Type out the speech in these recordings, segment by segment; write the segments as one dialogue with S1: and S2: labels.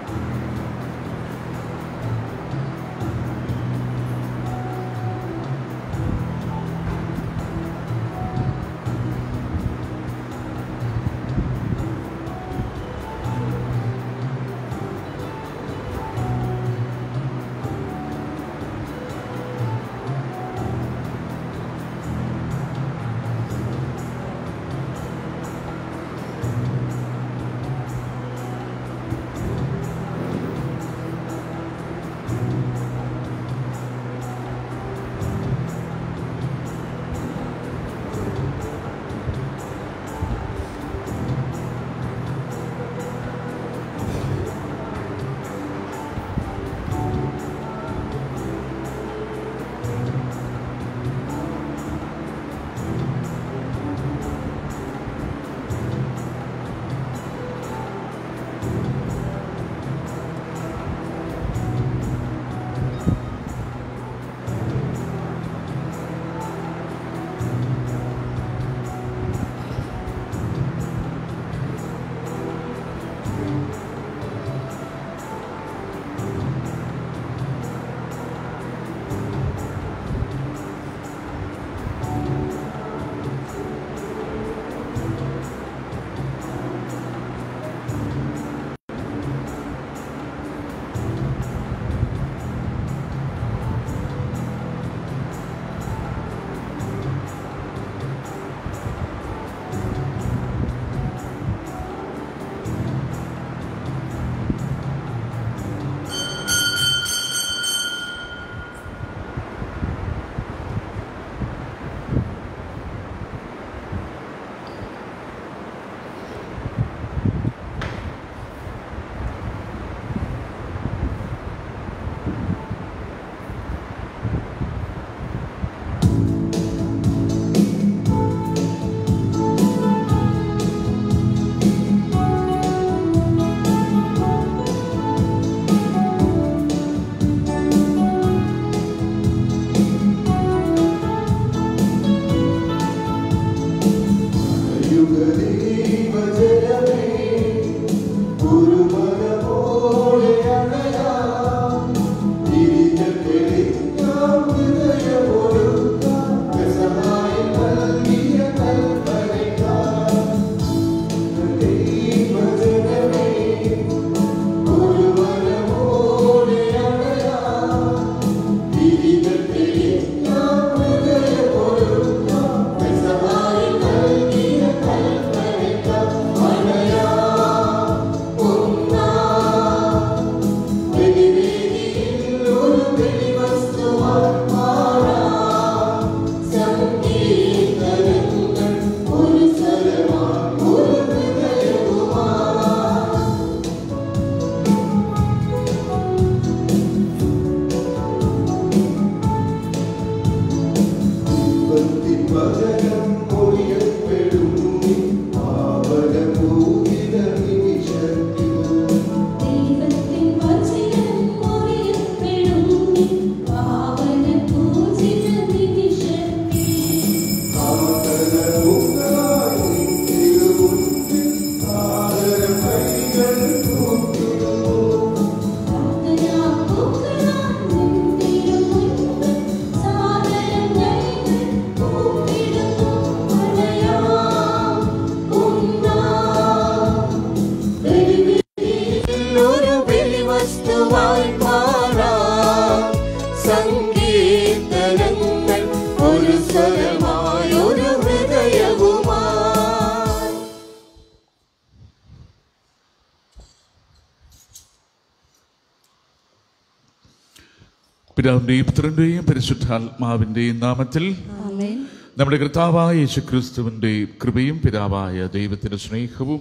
S1: പിതാവിന്റെയും പുത്രന്റെയും പരിശുദ്ധാത്മാവിന്റെയും നാമത്തിൽ
S2: ആമേൻ
S1: നമ്മുടെ കർത്താവായ യേശുക്രിസ്തുവിന്റെ കൃപയും പിതാവായ ദൈവത്തിന്റെ സ്നേഹവും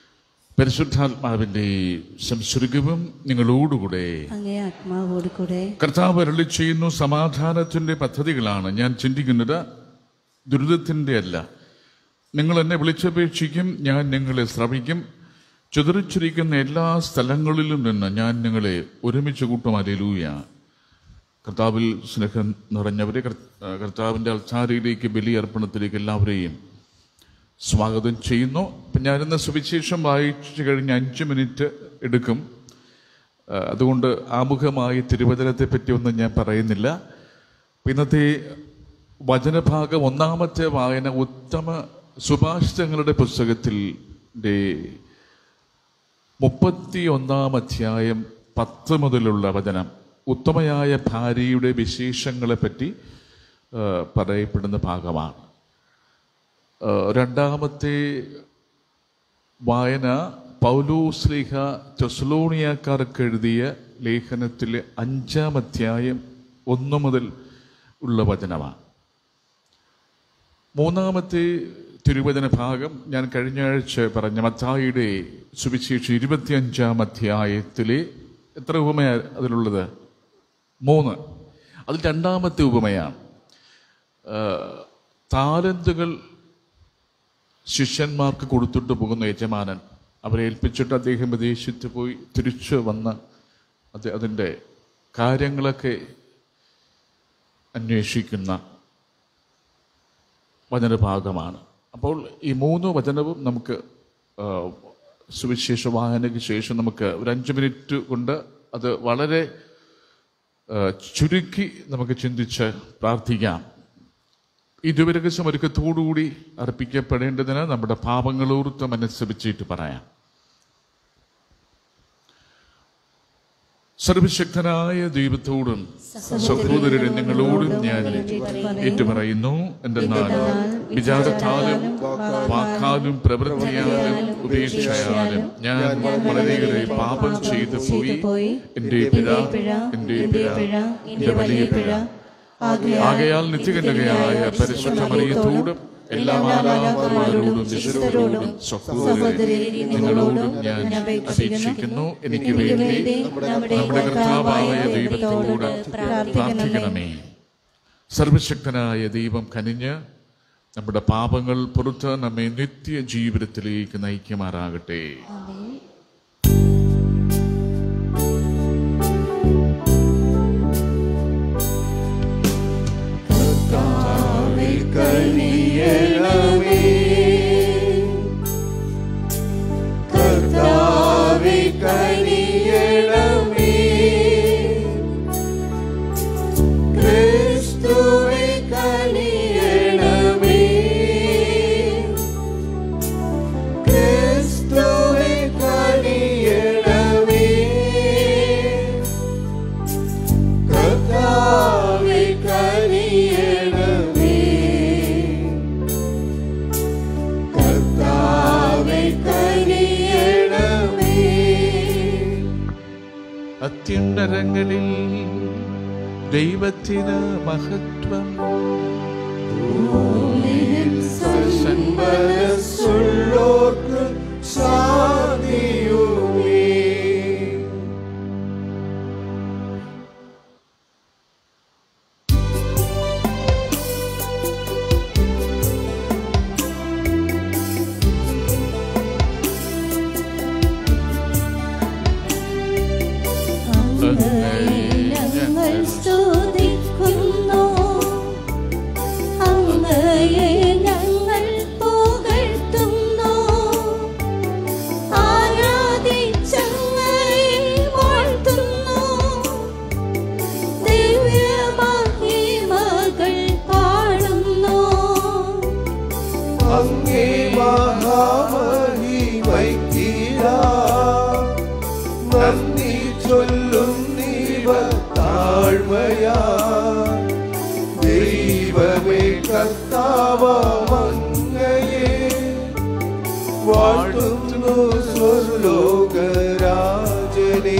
S1: പരിശുദ്ധാത്മാവിന്റെ സംസർഗവും നിങ്ങളോടുകൂടെ
S2: അങ്ങേ ആത്മാവോട് കൂടെ
S1: കർത്താവ് അരളി ചെയ്യുന്നു സമാധാനത്തിന്റെ പദ്ധതികളാണ് ഞാൻ ചിന്തിക്കുന്നത് ദുരിതത്തിന്റെ അല്ല നിങ്ങൾ എന്നെ വിളിച്ചപേക്ഷിക്കും ഞാൻ നിങ്ങളെ ശ്രമിക്കും ചിതറിച്ചിരിക്കുന്ന എല്ലാ സ്ഥലങ്ങളിലും നിന്ന് ഞാൻ നിങ്ങളെ ഒരുമിച്ച് കൂട്ടും അലലൂയ കർത്താവിൽ സ്നേഹം നിറഞ്ഞവരെ കർ- കർത്താവിൻ്റെ അൾത്താരയിലേക്ക് ബലിയർപ്പണത്തിലേക്ക് എല്ലാവരെയും സ്വാഗതം ചെയ്യുന്നു അപ്പം ഞാനിന്ന് സുവിശേഷം വായിച്ചു കഴിഞ്ഞ് അഞ്ച് മിനിറ്റ് എടുക്കും ആ, അതുകൊണ്ട് ആമുഖമായി തിരുവചനത്തെ പറ്റി ഒന്നും ഞാൻ പറയുന്നില്ല ഇന്നത്തെ വചനഭാഗം ഒന്നാമത്തെ വായന ഉത്തമ സുഭാഷിതങ്ങളുടെ പുസ്തകത്തിൽ മുപ്പത്തി ഒന്നാം അധ്യായം പത്ത് മുതലുള്ള വചനം ഉത്തമയായ ഭാര്യയുടെ വിശേഷങ്ങളെ പറ്റി ആ, പറയപ്പെടുന്ന ഭാഗമാണ് ആ, രണ്ടാമത്തെ വായന പൗലോസ്ലിഹ തെസ്ലോണിയാക്കാർക്ക് എഴുതിയ ലേഖനത്തിലെ അഞ്ചാം അധ്യായം ഒന്ന് മുതൽ ഉള്ള വചനമാണ് മൂന്നാമത്തെ തിരുവചന ഭാഗം ഞാൻ കഴിഞ്ഞ ആഴ്ച പറഞ്ഞ മത്തായിയുടെ സുവിശേഷം ഇരുപത്തിയഞ്ചാം അധ്യായത്തിലെ എത്ര ഉപമയാ അതിലുള്ളത് മൂന്ന് അതിൽ രണ്ടാമത്തെ ഉപമയാണ് ആ, താലന്തുകൾ ശിഷ്യന്മാർക്ക് കൊടുത്തിട്ട് പോകുന്ന യജമാനൻ അവരെ ഏൽപ്പിച്ചിട്ട് അദ്ദേഹം വിദേശത്ത് പോയി തിരിച്ചു വന്ന് അത് അതിൻ്റെ കാര്യങ്ങളൊക്കെ അന്വേഷിക്കുന്ന വചനഭാഗമാണ് അപ്പോൾ ഈ മൂന്ന് വചനവും നമുക്ക് ആ, സുവിശേഷ വായനയ്ക്ക് ശേഷം നമുക്ക് ഒരു അഞ്ച് മിനിറ്റ് കൊണ്ട് അത് വളരെ ആ, ചുരുക്കി നമുക്ക് ചിന്തിച്ച് പ്രാർത്ഥിക്കാം ഈ ദുവരകസം ഒരുക്കത്തോടുകൂടി അർപ്പിക്കപ്പെടേണ്ടതിന് നമ്മുടെ പാപങ്ങളോർത്ത് മനസ്സരിച്ചിട്ട് പറയാം സർവശക്തനായ ദൈവത്തോടും സഹോദരരെ നിങ്ങളോടും ഞാൻ ഏറ്റുപറയുന്നു എന്തെന്നാൽ വിചാരത്താലും വാക്കാലും പ്രവൃത്തിയാലും ഉപേക്ഷയാലും ഞാൻ വളരെയേറെ പാപം ചെയ്തു പോയി എന്റെ പിഴ എന്റെ പിഴ എന്റെ വലിയ പിഴ ആകയാൽ നിത്യകന്യകയായ പരിശുദ്ധ മറിയത്തോടും എല്ലാ മാതാപിതാക്കളോടും വിശുദ്ധരോടും സഹോദരരെ നിങ്ങളോടും ഞാൻ അപേക്ഷിക്കുന്നു എനിക്ക് വേണ്ടി നമ്മുടെ കർത്താവായ ദൈവത്തോട് പ്രാർത്ഥിക്കണമേ സർവശക്തനായ ദൈവം കനിഞ്ഞ് നമ്മുടെ പാപങ്ങൾ പുറത്ത് നമ്മെ നിത്യ ജീവിതത്തിലേക്ക് നയിക്കുമാറാകട്ടെ
S3: കർത്താവേ കനിയണമേ ക്രിസ്തുവേ കനിയണമേ ക്രിസ്തുവേ കനിയണമേ കർത്താവേ കനിയണമേ കർത്താവേ കനിയണമേ
S1: അത്യുന്നതങ്ങളിൽ ദൈവത്തിന് മഹത്വം
S3: സന്മനസ്സുള്ളോർക്ക് ശാന്തിയുമേ
S2: ഞങ്ങൾ സ്തുതിക്കുന്നു അങ്ങയെ ഞങ്ങൾ പുകഴ്ത്തുന്നു ആരാധിച്ചങ്ങയെ വാഴ്ത്തുന്നു ദിവ്യമഹിമകൾ പാടുന്നു
S3: അങ്ങേ മഹാമഹിമൈക്കീരാ നന്ദി ചൊല്ലുന്നീവ താഴ്മയാ ദൈവമേ കർത്താവങ്ങയെ വാഴ്ത്തുന്നു സ്വർലോകരാജനേ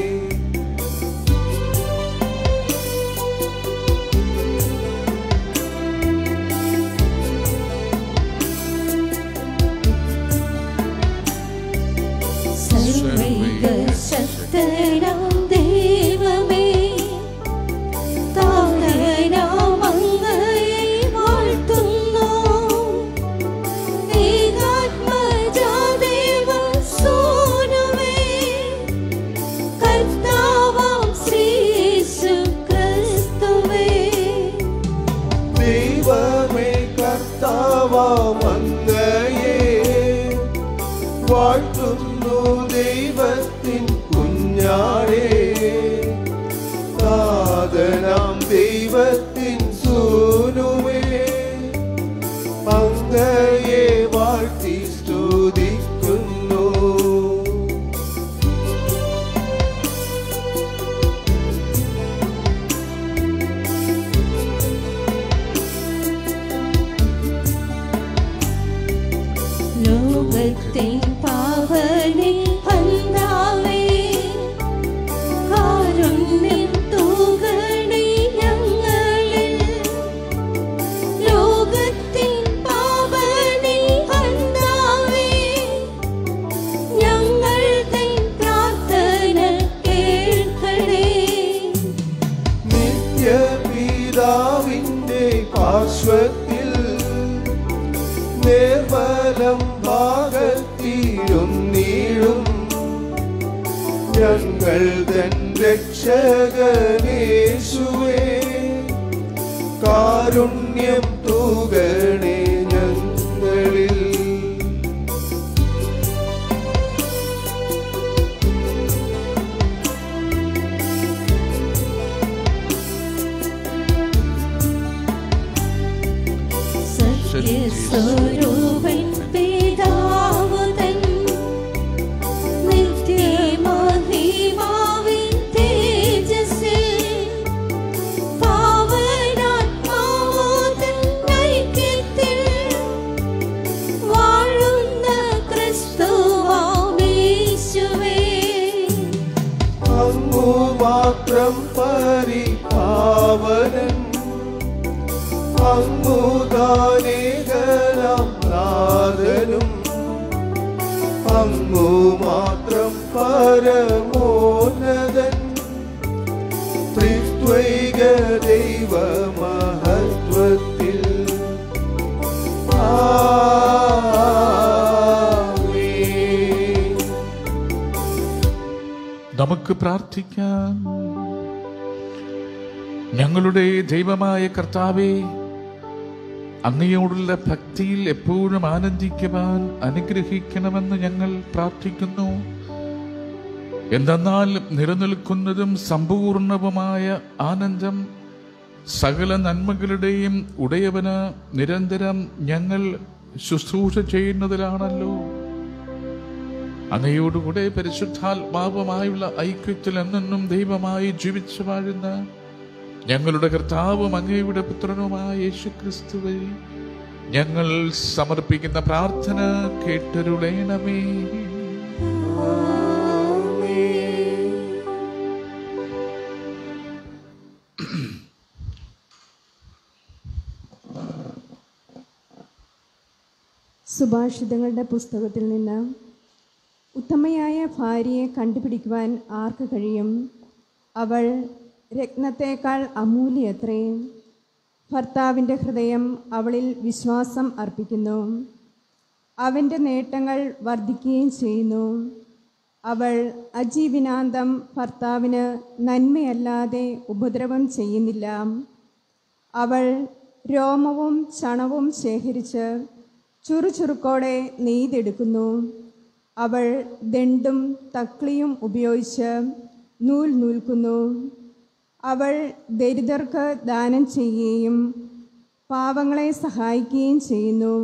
S2: സർവൈകശക്തനാം ദൈവമേ താതനാം അങ്ങയെ വാഴ്ത്തുന്നു ഏകാത്മജാദേവ സൂനുവേ കർത്താവാം ശ്രീയേശു ക്രിസ്തുവേ
S3: ദൈവമേ കർത്താവങ്ങയെ വാഴ്ത്തുന്നു ദൈവത്തിൻ കുഞ്ഞാടേ ദൈവത്തിൻ സൂനുവേ അങ്ങയെ വാഴ്ത്തി സ്തുതിക്കുന്നു
S2: ലോകത്തിൻ പാവനെ ഹന്താവേ കാരുണ്യം തൂകണേ ഞങ്ങളിൽ ലോകത്തിൻ പാവനെ ഹന്താവേ ഞങ്ങളുടെ പ്രാർത്ഥന കേൾക്കണേ
S3: നിത്യപിതാവിന്റെ പാർശ്വത്തിൽ നേർവലം ഭാഗത്തിരുന്നീടും ഞങ്ങൾ തൻ രക്ഷകനേശുവേ കാരുണ്യം തൂകണേ ഞങ്ങളിൽ
S2: സത്യസ്വരൂപൻ പിതാവുതൻ നിത്യമഹിമാവിൻ തേജസ്സിൽ പാവനാത്മാവുതൻ ഐക്യത്തിൽ വാഴുന്ന ക്രിസ്തുവാമീശുവേ
S3: അങ്ങു മാത്രം പരിപാവനൻ അങ്ങു ദാനേകനാം നാഥനും അങ്ങു മാത്രം പരമോന്നതൻ ത്രിത്വൈക ദൈവമഹത്വത്തിൽ ആമേൻ
S1: നമുക്ക് പ്രാർത്ഥിക്കാം ഞങ്ങളുടെ ദൈവമായ കർത്താവെ അങ്ങയോടുള്ള ഭക്തിയിൽ എപ്പോഴും ആനന്ദിക്കുവാൻ അനുഗ്രഹിക്കണമെന്ന് ഞങ്ങൾ പ്രാർത്ഥിക്കുന്നു എന്തെന്നാൽ നിലനിൽക്കുന്നതും സമ്പൂർണവുമായ ആനന്ദം സകല നന്മകളുടെയും ഉടയവന് നിരന്തരം ഞങ്ങൾ ശുശ്രൂഷ ചെയ്യുന്നതിലാണല്ലോ അങ്ങയോടുകൂടെ പരിശുദ്ധാത്മാവുമായുള്ള ഐക്യത്തിൽ എന്നെന്നും ദൈവമായി ജീവിച്ചു വാഴുന്ന ഞങ്ങളുടെ കർത്താവും അങ്ങയുടെ പുത്രനുമായ യേശു ക്രിസ്തു വഴി ഞങ്ങൾ സമർപ്പിക്കുന്ന പ്രാർത്ഥന കേട്ടരുളേണമേ
S4: സുഭാഷിതങ്ങളുടെ പുസ്തകത്തിൽ നിന്ന് ഉത്തമയായ ഭാര്യയെ കണ്ടുപിടിക്കുവാൻ ആർക്ക് കഴിയും അവൾ രത്നത്തേക്കാൾ അമൂല്യത്രേ ഭർത്താവിൻ്റെ ഹൃദയം അവളിൽ വിശ്വാസം അർപ്പിക്കുന്നു അവൻ്റെ നേട്ടങ്ങൾ വർദ്ധിക്കുകയും ചെയ്യുന്നു അവൾ അജീവിനാന്തം ഭർത്താവിന് നന്മയല്ലാതെ ഉപദ്രവം ചെയ്യുന്നില്ല അവൾ രോമവും ചണവും ശേഖരിച്ച് ചുറുചുറുക്കോടെ നെയ്തെടുക്കുന്നു അവൾ ദണ്ടും തക്ലിയും ഉപയോഗിച്ച് നൂൽ നൂൽക്കുന്നു അവൾ ദരിദ്രർക്ക് ദാനം ചെയ്യുകയും പാവങ്ങളെ സഹായിക്കുകയും ചെയ്യുന്നു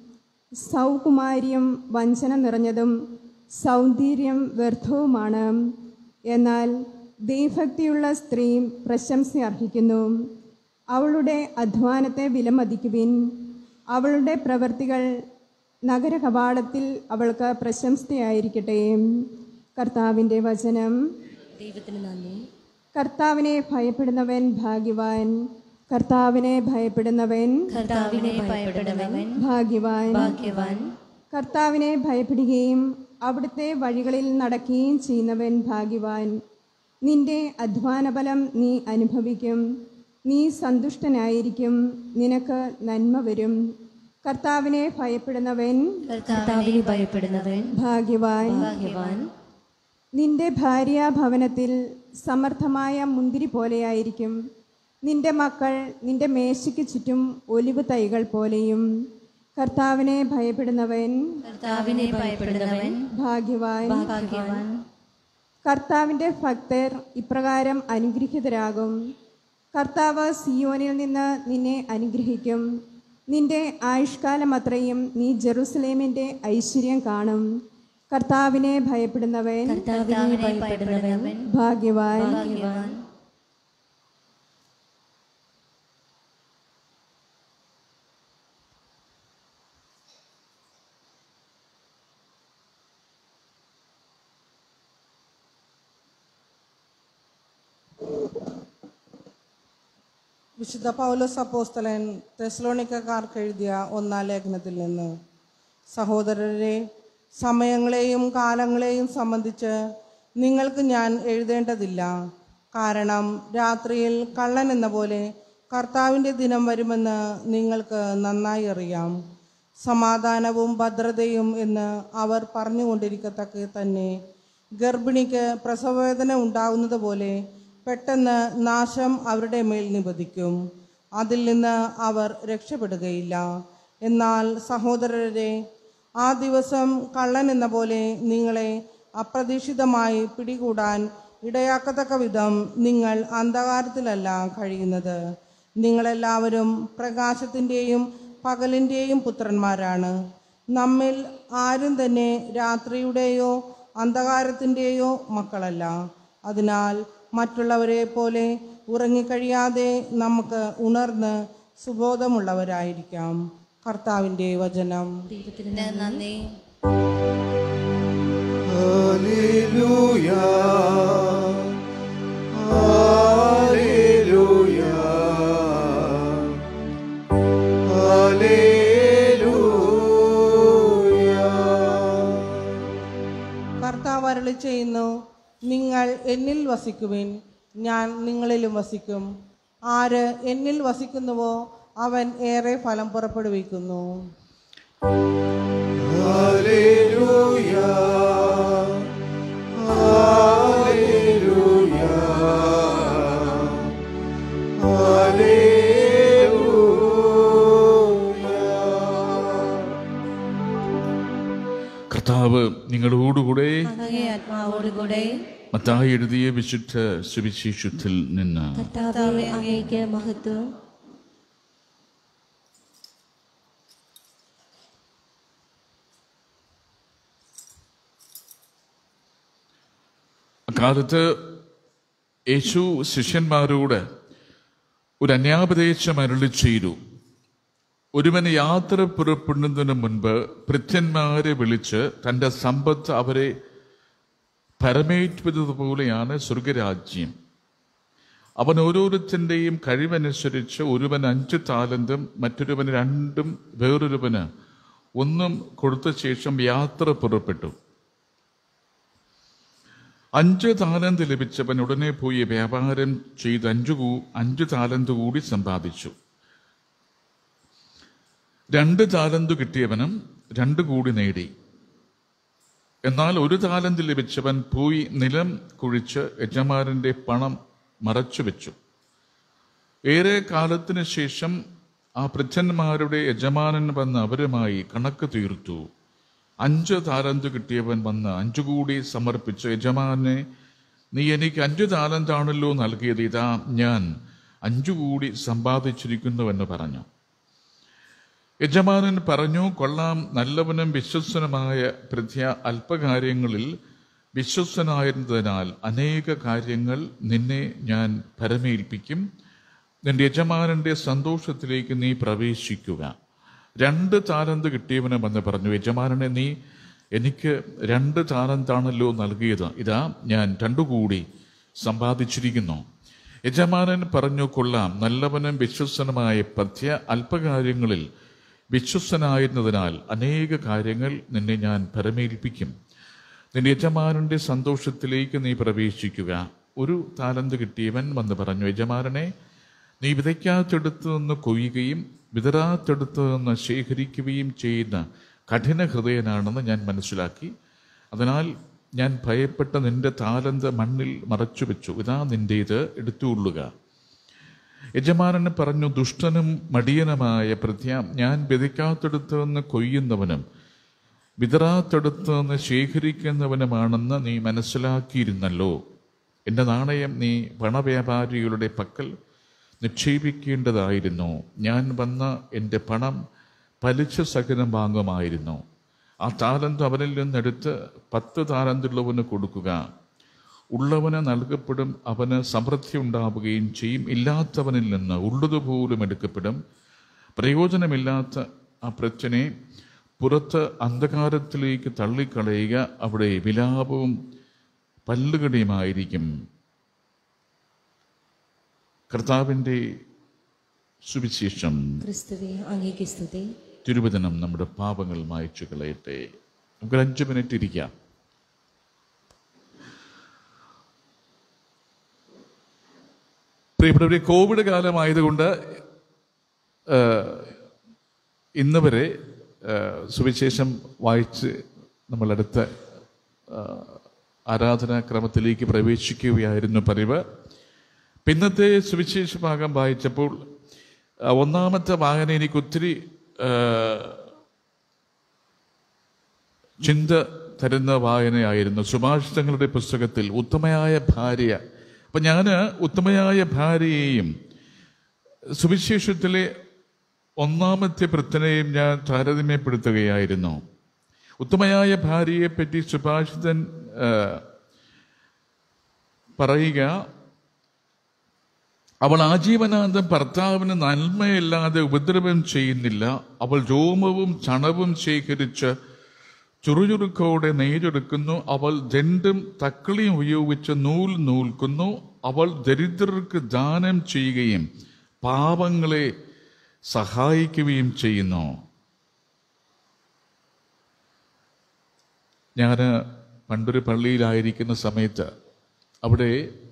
S4: സൗകുമാര്യം വഞ്ചന നിറഞ്ഞതും സൗന്ദര്യം വ്യർത്ഥവുമാണ് എന്നാൽ ദൈവഭക്തിയുള്ള സ്ത്രീ പ്രശംസ അർഹിക്കുന്നു അവളുടെ അധ്വാനത്തെ വിലമതിക്കുവിൻ അവളുടെ പ്രവൃത്തികൾ നഗര കവാടത്തിൽ അവൾക്ക് പ്രശംസയായിരിക്കട്ടെ കർത്താവിൻ്റെ വചനം
S2: ദൈവത്തിന് നന്ദി
S4: കർത്താവിനെ ഭയപ്പെടുന്നവൻ ഭാഗ്യവാൻ കർത്താവിനെ ഭയപ്പെടുന്നവൻ
S2: കർത്താവിനെ ഭയപ്പെടുന്നവൻ
S4: ഭാഗ്യവാൻ
S2: ഭാഗ്യവാൻ
S4: കർത്താവിനെ ഭയപ്പെടുകയും അവിടുത്തെ വഴികളിൽ നടക്കുകയും ചെയ്യുന്നവൻ ഭാഗ്യവാൻ നിന്റെ അധ്വാനഫലം നീ അനുഭവിക്കും നീ സന്തുഷ്ടനായിരിക്കും നിനക്ക് നന്മ വരും കർത്താവിനെ ഭയപ്പെടുന്നവൻ
S2: കർത്താവിനെ ഭയപ്പെടുന്നവൻ
S4: ഭാഗ്യവാൻ
S2: ഭാഗ്യവാൻ
S4: നിന്റെ ഭാര്യാഭവനത്തിൽ സമർത്ഥമായ മുന്തിരി പോലെയായിരിക്കും നിന്റെ മക്കൾ നിന്റെ മേശയ്ക്ക് ചുറ്റും ഒലിവ് തൈകൾ പോലെയും കർത്താവിനെ ഭയപ്പെടുന്നവൻ
S2: കർത്താവിനെ ഭയപ്പെടുന്നവൻ
S4: ഭാഗ്യവാൻ
S2: ഭാഗ്യവാൻ
S4: കർത്താവിൻ്റെ ഭക്തർ ഇപ്രകാരം അനുഗ്രഹീതരാകും കർത്താവ് സിയോനിൽ നിന്ന് നിന്നെ അനുഗ്രഹിക്കും നിന്റെ ആയുഷ്കാലം അത്രയും നീ ജെറുസലേമിൻ്റെ ഐശ്വര്യം കാണും കർത്താവിനെ ഭയപ്പെടുന്നവൻ
S2: കർത്താവിനെ ഭയപ്പെടുന്നവൻ
S4: ഭാഗ്യവാൻ
S2: ഭാഗ്യവാൻ
S5: വിശുദ്ധ പൗലോസ് അപ്പോസ്തലൻ തെസ്ലോണിക്കക്കാർക്ക് എഴുതിയ ഒന്നാം ലേഖനത്തിൽ നിന്ന് സഹോദരരെ സമയങ്ങളെയും കാലങ്ങളെയും സംബന്ധിച്ച് നിങ്ങൾക്ക് ഞാൻ എഴുതേണ്ടതില്ല കാരണം രാത്രിയിൽ കള്ളൻ എന്ന പോലെ കർത്താവിൻ്റെ ദിനം വരുമെന്ന് നിങ്ങൾക്ക് നന്നായി അറിയാം സമാധാനവും ഭദ്രതയും എന്ന് അവർ പറഞ്ഞുകൊണ്ടിരിക്കത്തക്ക തന്നെ ഗർഭിണിക്ക് പ്രസവവേദന ഉണ്ടാവുന്നത് പോലെ പെട്ടെന്ന് നാശം അവരുടെ മേൽ നിപതിക്കും അതിൽ നിന്ന് അവർ രക്ഷപ്പെടുകയില്ല എന്നാൽ സഹോദരരെ ആ ദിവസം കള്ളൻ എന്ന പോലെ നിങ്ങളെ അപ്രതീക്ഷിതമായി പിടികൂടാൻ ഇടയാക്കത്തക്ക വിധം നിങ്ങൾ അന്ധകാരത്തിലല്ല കഴിയുന്നത് നിങ്ങളെല്ലാവരും പ്രകാശത്തിൻ്റെയും പകലിൻ്റെയും പുത്രന്മാരാണ് നമ്മിൽ ആരും തന്നെ രാത്രിയുടെയോ അന്ധകാരത്തിൻ്റെയോ മക്കളല്ല അതിനാൽ മറ്റുള്ളവരെ പോലെ ഉറങ്ങിക്കഴിയാതെ നമുക്ക് ഉണർന്ന് സുബോധമുള്ളവരായിരിക്കാം കർത്താവിൻ്റെ വചനം
S2: ദൈവത്തിന് നന്ദി
S3: ഹല്ലേലൂയ ഹല്ലേലൂയ ഹല്ലേലൂയ
S5: കർത്താവ് അരളി ചെയ്യുന്നു നിങ്ങൾ എന്നിൽ വസിക്കുവിൻ ഞാൻ നിങ്ങളിലും വസിക്കും ആര് എന്നിൽ വസിക്കുന്നുവോ അവൻ ഏറെ ഫലം പുറപ്പെടുവിക്കുന്നു
S3: ഹല്ലേലൂയ ഹല്ലേലൂയ ഹല്ലേലൂയ
S1: കർത്താവ് നിങ്ങളോടുകൂടെ
S2: അങ്ങേ ആത്മാവോടുകൂടെ
S1: മത്തായി എഴുതിയ വിശുദ്ധ സുവിശേഷത്തിൽ നിന്ന്
S2: കർത്താവെ അങ്ങേക്ക് മഹത്വം
S1: അക്കാലത്ത് യേശു ശിഷ്യന്മാരോട് ഒരു അന്യാപദേശം അരുളി ചെയ്തു ഒരുവൻ യാത്ര പുറപ്പെടുന്നതിന് മുൻപ് ഭൃത്യന്മാരെ വിളിച്ച് തന്റെ സമ്പത്ത് അവരെ പരമേറ്റുന്നതുപോലെയാണ് സ്വർഗരാജ്യം അവൻ ഓരോരുത്തൻ്റെയും കഴിവനുസരിച്ച് ഒരുവൻ അഞ്ച് താലന്തും മറ്റൊരുവന് രണ്ടും വേറൊരുവന് ഒന്നും കൊടുത്ത ശേഷം യാത്ര പുറപ്പെട്ടു അഞ്ച് താലന്ത് ലഭിച്ചവൻ ഉടനെ പോയി വ്യാപാരം ചെയ്ത് അഞ്ചു കൂ അഞ്ച് താലന്ത് കൂടി സമ്പാദിച്ചു രണ്ട് താലന്ത് കിട്ടിയവനും രണ്ട് കൂടി നേടി എന്നാൽ ഒരു താലന്ത് ലഭിച്ചവൻ പോയി നിലം കുഴിച്ച് യജമാനന്റെ പണം മറച്ചു വെച്ചു ഏറെ കാലത്തിന് ശേഷം ആ പൃച്ഛന്മാരുടെ യജമാനൻ വന്ന് അവരുമായി കണക്ക് തീർത്തു അഞ്ച് താലന്ത് കിട്ടിയവൻ വന്ന് അഞ്ചു കൂടി സമർപ്പിച്ച് യജമാനെ നീ എനിക്ക് അഞ്ചു താലന്താണല്ലോ നൽകിയത് ഇതാ ഞാൻ അഞ്ചു കൂടി സമ്പാദിച്ചിരിക്കുന്നുവെന്ന് പറഞ്ഞു യജമാനൻ പറഞ്ഞു കൊള്ളാം നല്ലവനും വിശ്വസ്തനുമായ പ്രത്യ അല്പകാര്യങ്ങളിൽ വിശ്വസ്തനായിരുന്നതിനാൽ അനേക കാര്യങ്ങൾ നിന്നെ ഞാൻ പരമേൽപ്പിക്കും നിന്റെ യജമാനന്റെ സന്തോഷത്തിലേക്ക് നീ പ്രവേശിക്കുക രണ്ട് താലന്ത് കിട്ടിയവനും എന്ന് പറഞ്ഞു യജമാനനെ നീ എനിക്ക് രണ്ട് താലന്താണല്ലോ നൽകിയത് ഇതാ ഞാൻ രണ്ടുകൂടി സമ്പാദിച്ചിരിക്കുന്നു യജമാനൻ പറഞ്ഞു കൊള്ളാം നല്ലവനും വിശ്വസ്തനുമായ പഥ്യ അല്പകാര്യങ്ങളിൽ വിശ്വസ്തനായിരുന്നതിനാൽ അനേക കാര്യങ്ങൾ നിന്നെ ഞാൻ പരമേൽപ്പിക്കും നിന്റെ യജമാനന്റെ സന്തോഷത്തിലേക്ക് നീ പ്രവേശിക്കുക ഒരു താലന്ത് കിട്ടിയവൻ വന്ന് പറഞ്ഞു യജമാനനെ നീ വിതയ്ക്കാത്തെടുത്തു നിന്ന് കൊയ്യുകയും വിതറാത്തെടുത്തു നിന്ന് ശേഖരിക്കുകയും ചെയ്യുന്ന കഠിന ഹൃദയനാണെന്ന് ഞാൻ മനസ്സിലാക്കി അതിനാൽ ഞാൻ ഭയപ്പെട്ട നിന്റെ താലന്ത് മണ്ണിൽ മറച്ചു വെച്ചു ഇതാ നിന്റേത് എടുത്തുകൊള്ളുക യജമാനന് പറഞ്ഞു ദുഷ്ടനും മടിയനുമായ പ്രത്യ ഞാൻ വിതയ്ക്കാത്തെടുത്തു നിന്ന് കൊയ്യുന്നവനും വിതറാത്തെടുത്തു നിന്ന് ശേഖരിക്കുന്നവനുമാണെന്ന് നീ മനസ്സിലാക്കിയിരുന്നല്ലോ എൻ്റെ നാണയം നീ പണവ്യാപാരികളുടെ പക്കൽ നിക്ഷേപിക്കേണ്ടതായിരുന്നു ഞാൻ വന്ന എൻ്റെ പണം പലിശ സഹിതം വാങ്ങുമായിരുന്നു ആ താലന്ത് അവനിൽ നിന്നെടുത്ത് പത്ത് താലന്തുള്ളവന് കൊടുക്കുക ഉള്ളവന് നൽകപ്പെടും അവന് സമൃദ്ധി ഉണ്ടാവുകയും ചെയ്യും ഇല്ലാത്തവനിൽ നിന്ന് ഉള്ളതുപോലും എടുക്കപ്പെടും പ്രയോജനമില്ലാത്ത ആ പ്രശ്നെ പുറത്ത് അന്ധകാരത്തിലേക്ക് തള്ളിക്കളയുക അവിടെ വിലാപവും പല്ലുകടിയുമായിരിക്കും കർത്താവിൻ്റെ സുവിശേഷം
S2: ക്രിസ്തുവെ അങ്ങേക്ക് സ്തുതി
S1: തിരുവചനം നമ്മുടെ പാപങ്ങൾ മായ്ച്ചു കളയട്ടെ നമുക്ക് അഞ്ച് മിനിറ്റ് ഇരിക്കാം പ്രിയപ്പെട്ടവരെ കോവിഡ് കാലമായതുകൊണ്ട് ആ, ഇന്ന് വരെ ആ, സുവിശേഷം വായിച്ച് നമ്മളടുത്ത ആ, ആരാധനാക്രമത്തിലേക്ക് പ്രവേശിക്കുകയായിരുന്നു പതിവ് പിന്നത്തെ സുവിശേഷ ഭാഗം വായിച്ചപ്പോൾ ആ, ഒന്നാമത്തെ വായന എനിക്ക് ഒത്തിരി ആ, ചിന്ത തരുന്ന വായനയായിരുന്നു സുഭാഷിതങ്ങളുടെ പുസ്തകത്തിൽ ഉത്തമയായ ഭാര്യ അപ്പൊ ഞാൻ ഉത്തമയായ ഭാര്യയെയും സുവിശേഷത്തിലെ ഒന്നാമത്തെ പ്രത്തനെയും ഞാൻ താരതമ്യപ്പെടുത്തുകയായിരുന്നു ഉത്തമയായ ഭാര്യയെ പറ്റി സുഭാഷിതൻ ആ, പറയുക അവൾ ആജീവനാന്തം ഭർത്താവിന് നന്മയില്ലാതെ ഉപദ്രവം ചെയ്യുന്നില്ല അവൾ രോമവും ചണവും ശേഖരിച്ച് ചുറുചുറുക്കോടെ നെയ്തെടുക്കുന്നു അവൾ ദണ്ടും തക്കളിയും ഉപയോഗിച്ച് നൂൽ നൂൽക്കുന്നു അവൾ ദരിദ്രർക്ക് ദാനം ചെയ്യുകയും പാപങ്ങളെ സഹായിക്കുകയും ചെയ്യുന്നു ഞാൻ പണ്ടൊരു പള്ളിയിലായിരിക്കുന്ന സമയത്ത് അവിടെ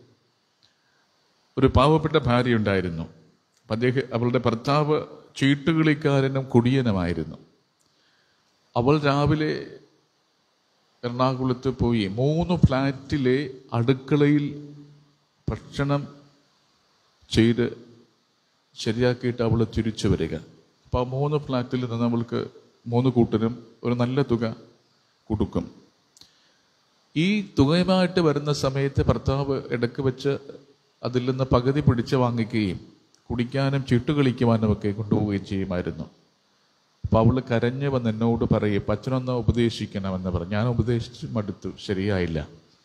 S1: ഒരു പാവപ്പെട്ട ഭാര്യ ഉണ്ടായിരുന്നു അപ്പം അദ്ദേഹം അവളുടെ ഭർത്താവ് ചീട്ടുകളിക്കാരനും കുടിയനുമായിരുന്നു അവൾ രാവിലെ എറണാകുളത്ത് പോയി മൂന്ന് ഫ്ലാറ്റിലെ അടുക്കളയിൽ ഭക്ഷണം ചെയ്ത് ശരിയാക്കിയിട്ട് അവൾ തിരിച്ചു വരിക അപ്പോൾ ആ മൂന്ന് ഫ്ലാറ്റിൽ നിന്ന് അവൾക്ക് മൂന്ന് കൂട്ടരും ഒരു നല്ല തുക കൊടുക്കും ഈ തുകയുമായിട്ട് വരുന്ന സമയത്ത് ഭർത്താവ് ഇടയ്ക്ക് വെച്ച് അതിൽ നിന്ന് പകുതി പിടിച്ച് വാങ്ങിക്കുകയും കുടിക്കാനും ചീട്ടുകളിക്കുവാനും ഒക്കെ കൊണ്ടുപോവുകയും ചെയ്യുമായിരുന്നു അപ്പോൾ അവൾ കരഞ്ഞ് വന്ന് എന്നോട് പറയും അച്ഛനൊന്ന് ഉപദേശിക്കണമെന്ന് പറഞ്ഞു ഞാൻ ഉപദേശിച്ച് മടുത്തു ശരിയായില്ല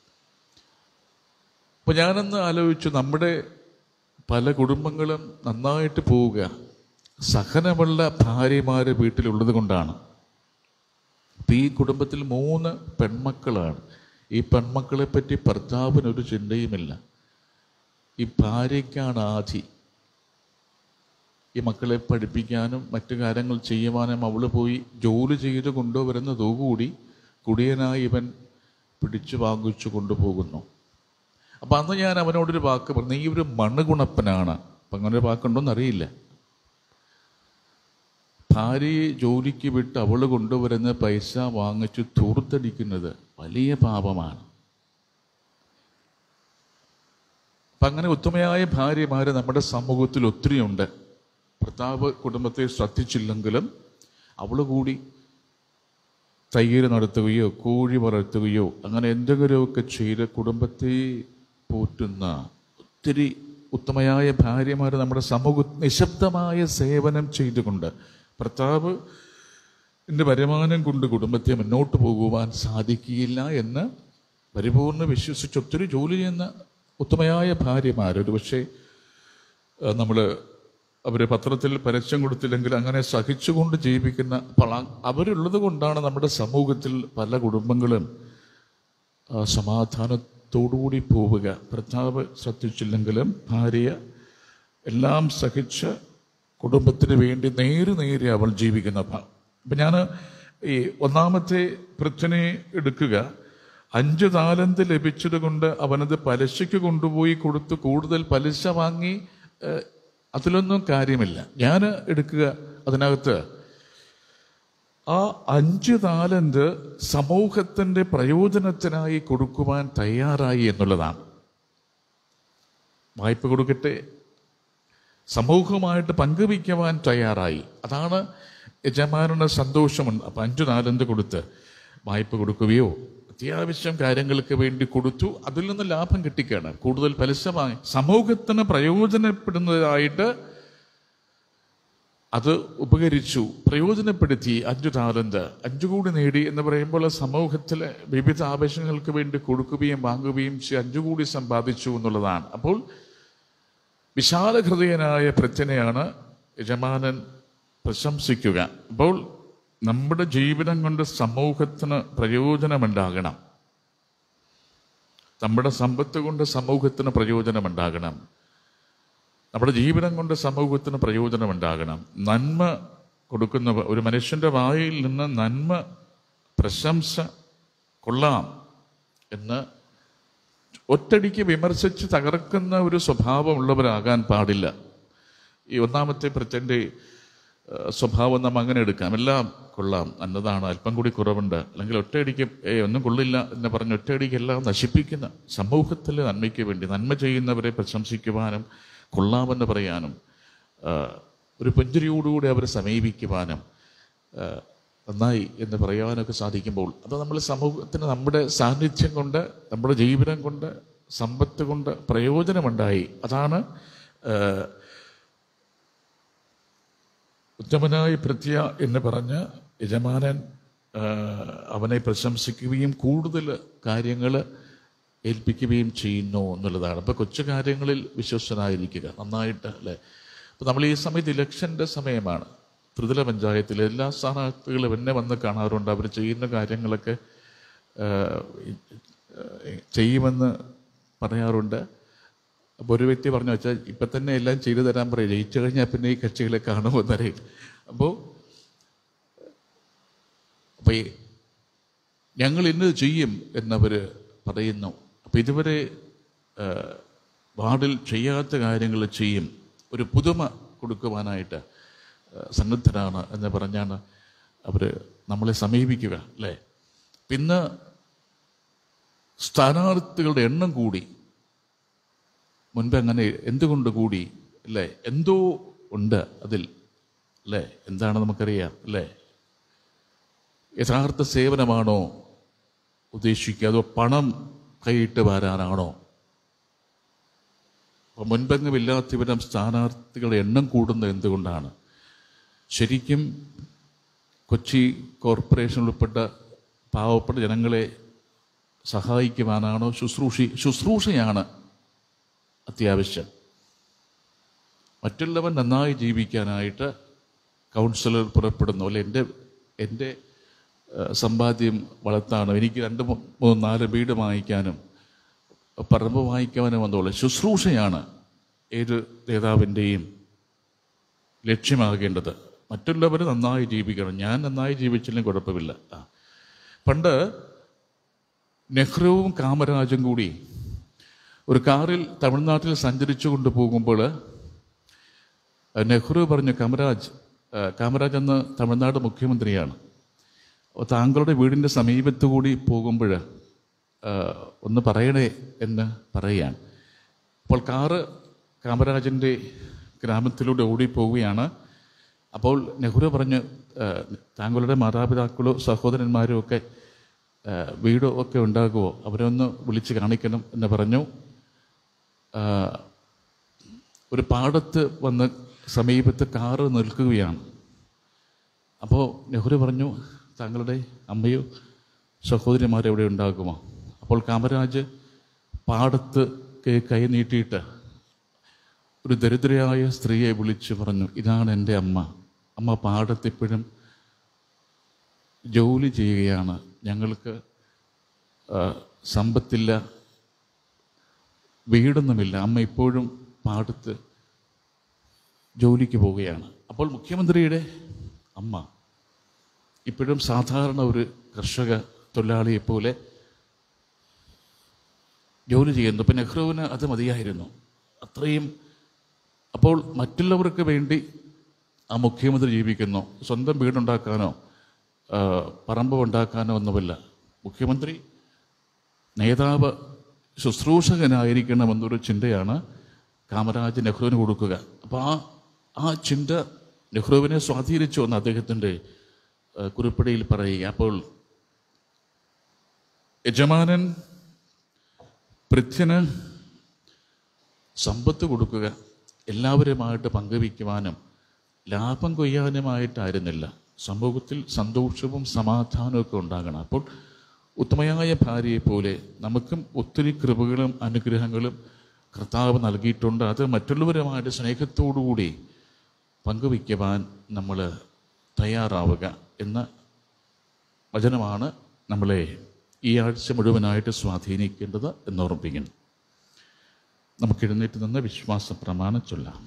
S1: അപ്പോൾ ഞാനന്ന് ആലോചിച്ചു നമ്മുടെ പല കുടുംബങ്ങളും നന്നായിട്ട് പോവുക സഹനമുള്ള ഭാര്യമാര് വീട്ടിലുള്ളത് കൊണ്ടാണ് ഇപ്പം ഈ കുടുംബത്തിൽ മൂന്ന് പെൺമക്കളാണ് ഈ പെൺമക്കളെ പറ്റി ഭർത്താവിനൊരു ചിന്തയുമില്ല ഈ ഭാര്യയ്ക്കാണ് ആധി ഈ മക്കളെ പഠിപ്പിക്കാനും മറ്റു കാര്യങ്ങൾ ചെയ്യുവാനും അവള് പോയി ജോലി ചെയ്ത് കൊണ്ടുവരുന്നതോടുകൂടി കുടിയനായി ഇവൻ പിടിച്ചു വാങ്ങിച്ചു കൊണ്ടുപോകുന്നു അപ്പം അന്ന് ഞാൻ അവനോടൊരു വാക്ക് പറഞ്ഞു നീ ഒരു മണ്ണുകുണപ്പനാണ് അപ്പം അങ്ങനെ ഒരു വാക്കുണ്ടോന്ന് അറിയില്ല ഭാര്യയെ ജോലിക്ക് വിട്ട് അവൾ കൊണ്ടുവരുന്ന പൈസ വാങ്ങിച്ചു തൂർത്തടിക്കുന്നത് വലിയ പാപമാണ് അപ്പം അങ്ങനെ ഉത്തമയായ ഭാര്യമാര് നമ്മുടെ സമൂഹത്തിൽ ഒത്തിരിയുണ്ട് ഭർത്താവ് കുടുംബത്തെ ശ്രദ്ധിച്ചില്ലെങ്കിലും അവൾ കൂടി തയ്യൽ നടത്തുകയോ കോഴി വളർത്തുകയോ അങ്ങനെ എന്തെങ്കിലുമൊക്കെ ചെയ്ത് കുടുംബത്തെ പോറ്റുന്ന ഒത്തിരി ഉത്തമയായ ഭാര്യമാർ നമ്മുടെ സമൂഹ നിശബ്ദമായ സേവനം ചെയ്തുകൊണ്ട് ഭർത്താവ് എൻ്റെ വരുമാനം കൊണ്ട് കുടുംബത്തെ മുന്നോട്ട് പോകുവാൻ സാധിക്കുകയില്ല എന്ന് പരിപൂർണ്ണ വിശ്വസിച്ച് ഒത്തിരി ജോലി ചെയ്യുന്ന ഉത്തമയായ ഭാര്യമാർ ഒരു പക്ഷേ നമ്മൾ അവർ പത്രത്തിൽ പരസ്യം കൊടുത്തില്ലെങ്കിൽ അങ്ങനെ സഹിച്ചുകൊണ്ട് ജീവിക്കുന്ന പല അവരുള്ളത് കൊണ്ടാണ് നമ്മുടെ സമൂഹത്തിൽ പല കുടുംബങ്ങളും ആ, സമാധാനത്തോടുകൂടി പോവുക ഭർത്താവ് ശ്രദ്ധിച്ചില്ലെങ്കിലും ഭാര്യ എല്ലാം സഹിച്ച് കുടുംബത്തിന് വേണ്ടി നേര് നേരെ അവൾ ജീവിക്കുന്ന ഭ- അപ്പം ഞാൻ ഈ ഒന്നാമത്തെ പൃഥ്വിനെ എടുക്കുക അഞ്ച് താലന്ത് ലഭിച്ചത് കൊണ്ട് അവനത് പലിശയ്ക്ക് കൊണ്ടുപോയി കൊടുത്ത് കൂടുതൽ പലിശ വാങ്ങി ഏഹ്, അതിലൊന്നും കാര്യമില്ല ഞാൻ എടുക്കുക അതിനകത്ത് ആ അഞ്ച് താലന്ത് സമൂഹത്തിന്റെ പ്രയോജനത്തിനായി കൊടുക്കുവാൻ തയ്യാറായി എന്നുള്ളതാണ് വായ്പ കൊടുക്കട്ടെ സമൂഹമായിട്ട് പങ്കുവയ്ക്കുവാൻ തയ്യാറായി അതാണ് യജമാനന് സന്തോഷമുണ്ട് അപ്പം അഞ്ചു നാലന്ത് കൊടുത്ത് വായ്പ കൊടുക്കുകയോ അത്യാവശ്യം കാര്യങ്ങൾക്ക് വേണ്ടി കൊടുത്തു അതിൽ നിന്ന് ലാഭം കിട്ടിക്കാണ് കൂടുതൽ പലിശ വാങ്ങി സമൂഹത്തിന് പ്രയോജനപ്പെടുന്നതായിട്ട് അത് ഉപകരിച്ചു പ്രയോജനപ്പെടുത്തി അഞ്ചു താലന്ത് അഞ്ചു കൂടി നേടി എന്ന് പറയുമ്പോൾ സമൂഹത്തിലെ വിവിധ ആവശ്യങ്ങൾക്ക് വേണ്ടി കൊടുക്കുകയും വാങ്ങുകയും ചെയ്ത് അഞ്ചു കൂടി സമ്പാദിച്ചു എന്നുള്ളതാണ് അപ്പോൾ വിശാല ഹൃദയനായ പ്രത്യനെയാണ് യജമാനൻ പ്രശംസിക്കുക അപ്പോൾ നമ്മുടെ ജീവിതം കൊണ്ട് സമൂഹത്തിന് പ്രയോജനമുണ്ടാകണം നമ്മുടെ സമ്പത്ത് കൊണ്ട് സമൂഹത്തിന് പ്രയോജനമുണ്ടാകണം നമ്മുടെ ജീവിതം കൊണ്ട് സമൂഹത്തിന് പ്രയോജനമുണ്ടാകണം നന്മ കൊടുക്കുന്ന ഒരു മനുഷ്യന്റെ വായിൽ നിന്ന് നന്മ പ്രശംസ കൊള്ളാം എന്ന് ഒറ്റടിക്ക് വിമർശിച്ച് തകർക്കുന്ന ഒരു സ്വഭാവമുള്ളവരാകാൻ പാടില്ല ഈ ഒന്നാമത്തെ പ്രത്യൻ്റെ സ്വഭാവം നാം അങ്ങനെ എടുക്കാം എല്ലാം കൊള്ളാം നല്ലതാണ് അല്പം കൂടി കുറവുണ്ട് അല്ലെങ്കിൽ ഒറ്റയടിക്ക് ഏ ഒന്നും കൊള്ളില്ല എന്ന് പറഞ്ഞ് ഒറ്റയടിക്ക് എല്ലാം നശിപ്പിക്കുന്ന സമൂഹത്തിലെ നന്മയ്ക്ക് വേണ്ടി നന്മ ചെയ്യുന്നവരെ പ്രശംസിക്കുവാനും കൊള്ളാമെന്ന് പറയാനും ആ, ഒരു പുഞ്ചിരിയോടുകൂടി അവരെ സമീപിക്കുവാനും ആ, നന്നായി എന്ന് പറയാനൊക്കെ സാധിക്കുമ്പോൾ അത് നമ്മൾ സമൂഹത്തിന് നമ്മുടെ സാന്നിധ്യം കൊണ്ട് നമ്മുടെ ജീവിതം കൊണ്ട് സമ്പത്ത് കൊണ്ട് പ്രയോജനമുണ്ടായി അതാണ് ആ, ഉത്തമനായ ഭൃത്യ എന്ന് പറഞ്ഞ് യജമാനൻ ആ, അവനെ പ്രശംസിക്കുകയും കൂടുതൽ കാര്യങ്ങൾ ഏൽപ്പിക്കുകയും ചെയ്യുന്നു എന്നുള്ളതാണ് അപ്പോൾ കൊച്ചു കാര്യങ്ങളിൽ വിശ്വസ്തനായിരിക്കുക നന്നായിട്ട് അല്ലേ അപ്പോൾ നമ്മൾ ഈ സമയത്ത് ഇലക്ഷൻ്റെ സമയമാണ് ത്രിതല പഞ്ചായത്തിലെ എല്ലാ സ്ഥാനാർത്ഥികളും എന്നെ വന്ന് കാണാറുണ്ട് അവർ ചെയ്യുന്ന കാര്യങ്ങളൊക്കെ ആ, ചെയ്യുമെന്ന് പറയാറുണ്ട് അപ്പോൾ ഒരു വ്യക്തി പറഞ്ഞു വെച്ചാൽ ഇപ്പം തന്നെ എല്ലാം ചെയ്തു തരാൻ പറയും ജയിച്ചു കഴിഞ്ഞാൽ പിന്നെ ഈ കക്ഷികളെ കാണുമെന്നറിയില്ല അപ്പോൾ അപ്പോൾ ഈ ഞങ്ങൾ ഇന്ന് ചെയ്യും എന്നവർ പറയുന്നു അപ്പോൾ ഇതുവരെ ആ, വാർഡിൽ ചെയ്യാത്ത കാര്യങ്ങൾ ചെയ്യും ഒരു പുതുമ കൊടുക്കുവാനായിട്ട് ആ, സന്നദ്ധരാണ് എന്ന് പറഞ്ഞാണ് അവർ നമ്മളെ സമീപിക്കുക അല്ലേ പിന്നെ സ്ഥാനാർത്ഥികളുടെ എണ്ണം കൂടി മുൻപ് അങ്ങനെ എന്തുകൊണ്ട് കൂടി അല്ലേ എന്തോ ഉണ്ട് അതിൽ അല്ലേ എന്താണ് നമുക്കറിയാം അല്ലേ യഥാർത്ഥ സേവനമാണോ ഉദ്ദേശിക്കുക അതോ പണം കൈയിട്ട് വരാനാണോ അപ്പൊ മുൻപെങ്ങുമില്ലാത്ത വിധം സ്ഥാനാർത്ഥികളുടെ എണ്ണം കൂടുന്നത് എന്തുകൊണ്ടാണ് ശരിക്കും കൊച്ചി കോർപ്പറേഷൻ ഉൾപ്പെട്ട പാവപ്പെട്ട ജനങ്ങളെ സഹായിക്കുവാനാണോ ശുശ്രൂഷി ശുശ്രൂഷയാണ് അത്യാവശ്യം മറ്റുള്ളവൻ നന്നായി ജീവിക്കാനായിട്ട് കൗൺസിലർ പുറപ്പെടുന്നു അല്ലെ എൻ്റെ എൻ്റെ ആ, സമ്പാദ്യം വളർത്താണ് എനിക്ക് രണ്ട് മൂ- മൂന്ന് നാല് വീട് വാങ്ങിക്കാനും പറമ്പ് വാങ്ങിക്കാനും വന്നോളെ ശുശ്രൂഷയാണ് ഏത് നേതാവിൻ്റെയും ലക്ഷ്യമാകേണ്ടത് മറ്റുള്ളവർ നന്നായി ജീവിക്കണം ഞാൻ നന്നായി ജീവിച്ചില്ലെങ്കിൽ കുഴപ്പമില്ല ആ പണ്ട് നെഹ്റുവും കാമരാജും കൂടി ഒരു കാറിൽ തമിഴ്നാട്ടിൽ സഞ്ചരിച്ചു കൊണ്ട് പോകുമ്പോൾ നെഹ്റു പറഞ്ഞു കാമരാജ് ആ, കാമരാജ് എന്ന തമിഴ്നാട് മുഖ്യമന്ത്രിയാണ് അപ്പോൾ താങ്കളുടെ വീടിൻ്റെ സമീപത്ത് കൂടി പോകുമ്പോൾ ഒന്ന് പറയണേ എന്ന് പറയുകയാണ് അപ്പോൾ കാറ് കാമരാജൻ്റെ ഗ്രാമത്തിലൂടെ ഓടിപ്പോവുകയാണ് അപ്പോൾ നെഹ്റു പറഞ്ഞു ആ, താങ്കളുടെ മാതാപിതാക്കളോ സഹോദരന്മാരോ ഒക്കെ ആ, വീടോ ഒക്കെ ഉണ്ടാകുമോ അവരെ ഒന്ന് വിളിച്ച് കാണിക്കണം എന്ന് പറഞ്ഞു ആ, ഒരു പാടത്ത് വന്ന് സമീപത്ത് കാറ് നിൽക്കുകയാണ് അപ്പോൾ നെഹ്റു പറഞ്ഞു താങ്കളുടെ അമ്മയോ സഹോദരിമാരോ എവിടെ ഉണ്ടാകുമോ അപ്പോൾ കാമരാജ് പാടത്ത് കൈ- കൈ നീട്ടിയിട്ട് ഒരു ദരിദ്രയായ സ്ത്രീയെ വിളിച്ചു പറഞ്ഞു ഇതാണ് എൻ്റെ അമ്മ അമ്മ പാടത്തിപ്പോഴും ജോലി ചെയ്യുകയാണ് ഞങ്ങൾക്ക് ആ, സമ്പത്തില്ല വീടൊന്നുമില്ല അമ്മ ഇപ്പോഴും പാടത്ത് ജോലിക്ക് പോവുകയാണ് അപ്പോൾ മുഖ്യമന്ത്രിയുടെ അമ്മ ഇപ്പോഴും സാധാരണ ഒരു കർഷക തൊഴിലാളിയെ പോലെ ജോലി ചെയ്യുന്നു ഇപ്പം നെഹ്റുവിന് അത് മതിയായിരുന്നു അത്രയും അപ്പോൾ മറ്റുള്ളവർക്ക് വേണ്ടി ആ മുഖ്യമന്ത്രി ജീവിക്കുന്നു സ്വന്തം വീടുണ്ടാക്കാനോ ആ, പറമ്പ് ഉണ്ടാക്കാനോ ഒന്നുമില്ല മുഖ്യമന്ത്രി നേതാവ് ശുശ്രൂഷകനായിരിക്കണമെന്നൊരു ചിന്തയാണ് കാമരാജ് നെഹ്റുവിന് കൊടുക്കുക അപ്പോൾ ആ ആ ചിന്ത നെഹ്റുവിനെ സ്വാധീനിച്ചു എന്ന് അദ്ദേഹത്തിൻ്റെ ആ, കുറിപ്പടിയിൽ പറയുക അപ്പോൾ യജമാനൻ പൃഥ്യന് സമ്പത്ത് കൊടുക്കുക എല്ലാവരുമായിട്ട് പങ്കുവയ്ക്കുവാനും ലാഭം കൊയ്യാനുമായിട്ടായിരുന്നില്ല സമൂഹത്തിൽ സന്തോഷവും സമാധാനവും ഒക്കെ ഉണ്ടാകണം അപ്പോൾ ഉത്തമയായ ഭാര്യയെ പോലെ നമുക്കും ഒത്തിരി കൃപകളും അനുഗ്രഹങ്ങളും കർത്താവ് നൽകിയിട്ടുണ്ട് അത് മറ്റുള്ളവരുമായിട്ട് സ്നേഹത്തോടുകൂടി പങ്കുവയ്ക്കുവാൻ നമ്മൾ തയ്യാറാവുക എന്ന വചനമാണ് നമ്മളെ ഈ ആഴ്ച മുഴുവനായിട്ട് സ്വാധീനിക്കേണ്ടത് എന്നോർമ്മിപ്പിക്കുന്നു നമുക്ക് എഴുന്നേറ്റ് നിന്ന് വിശ്വാസ പ്രമാണം ചൊല്ലാം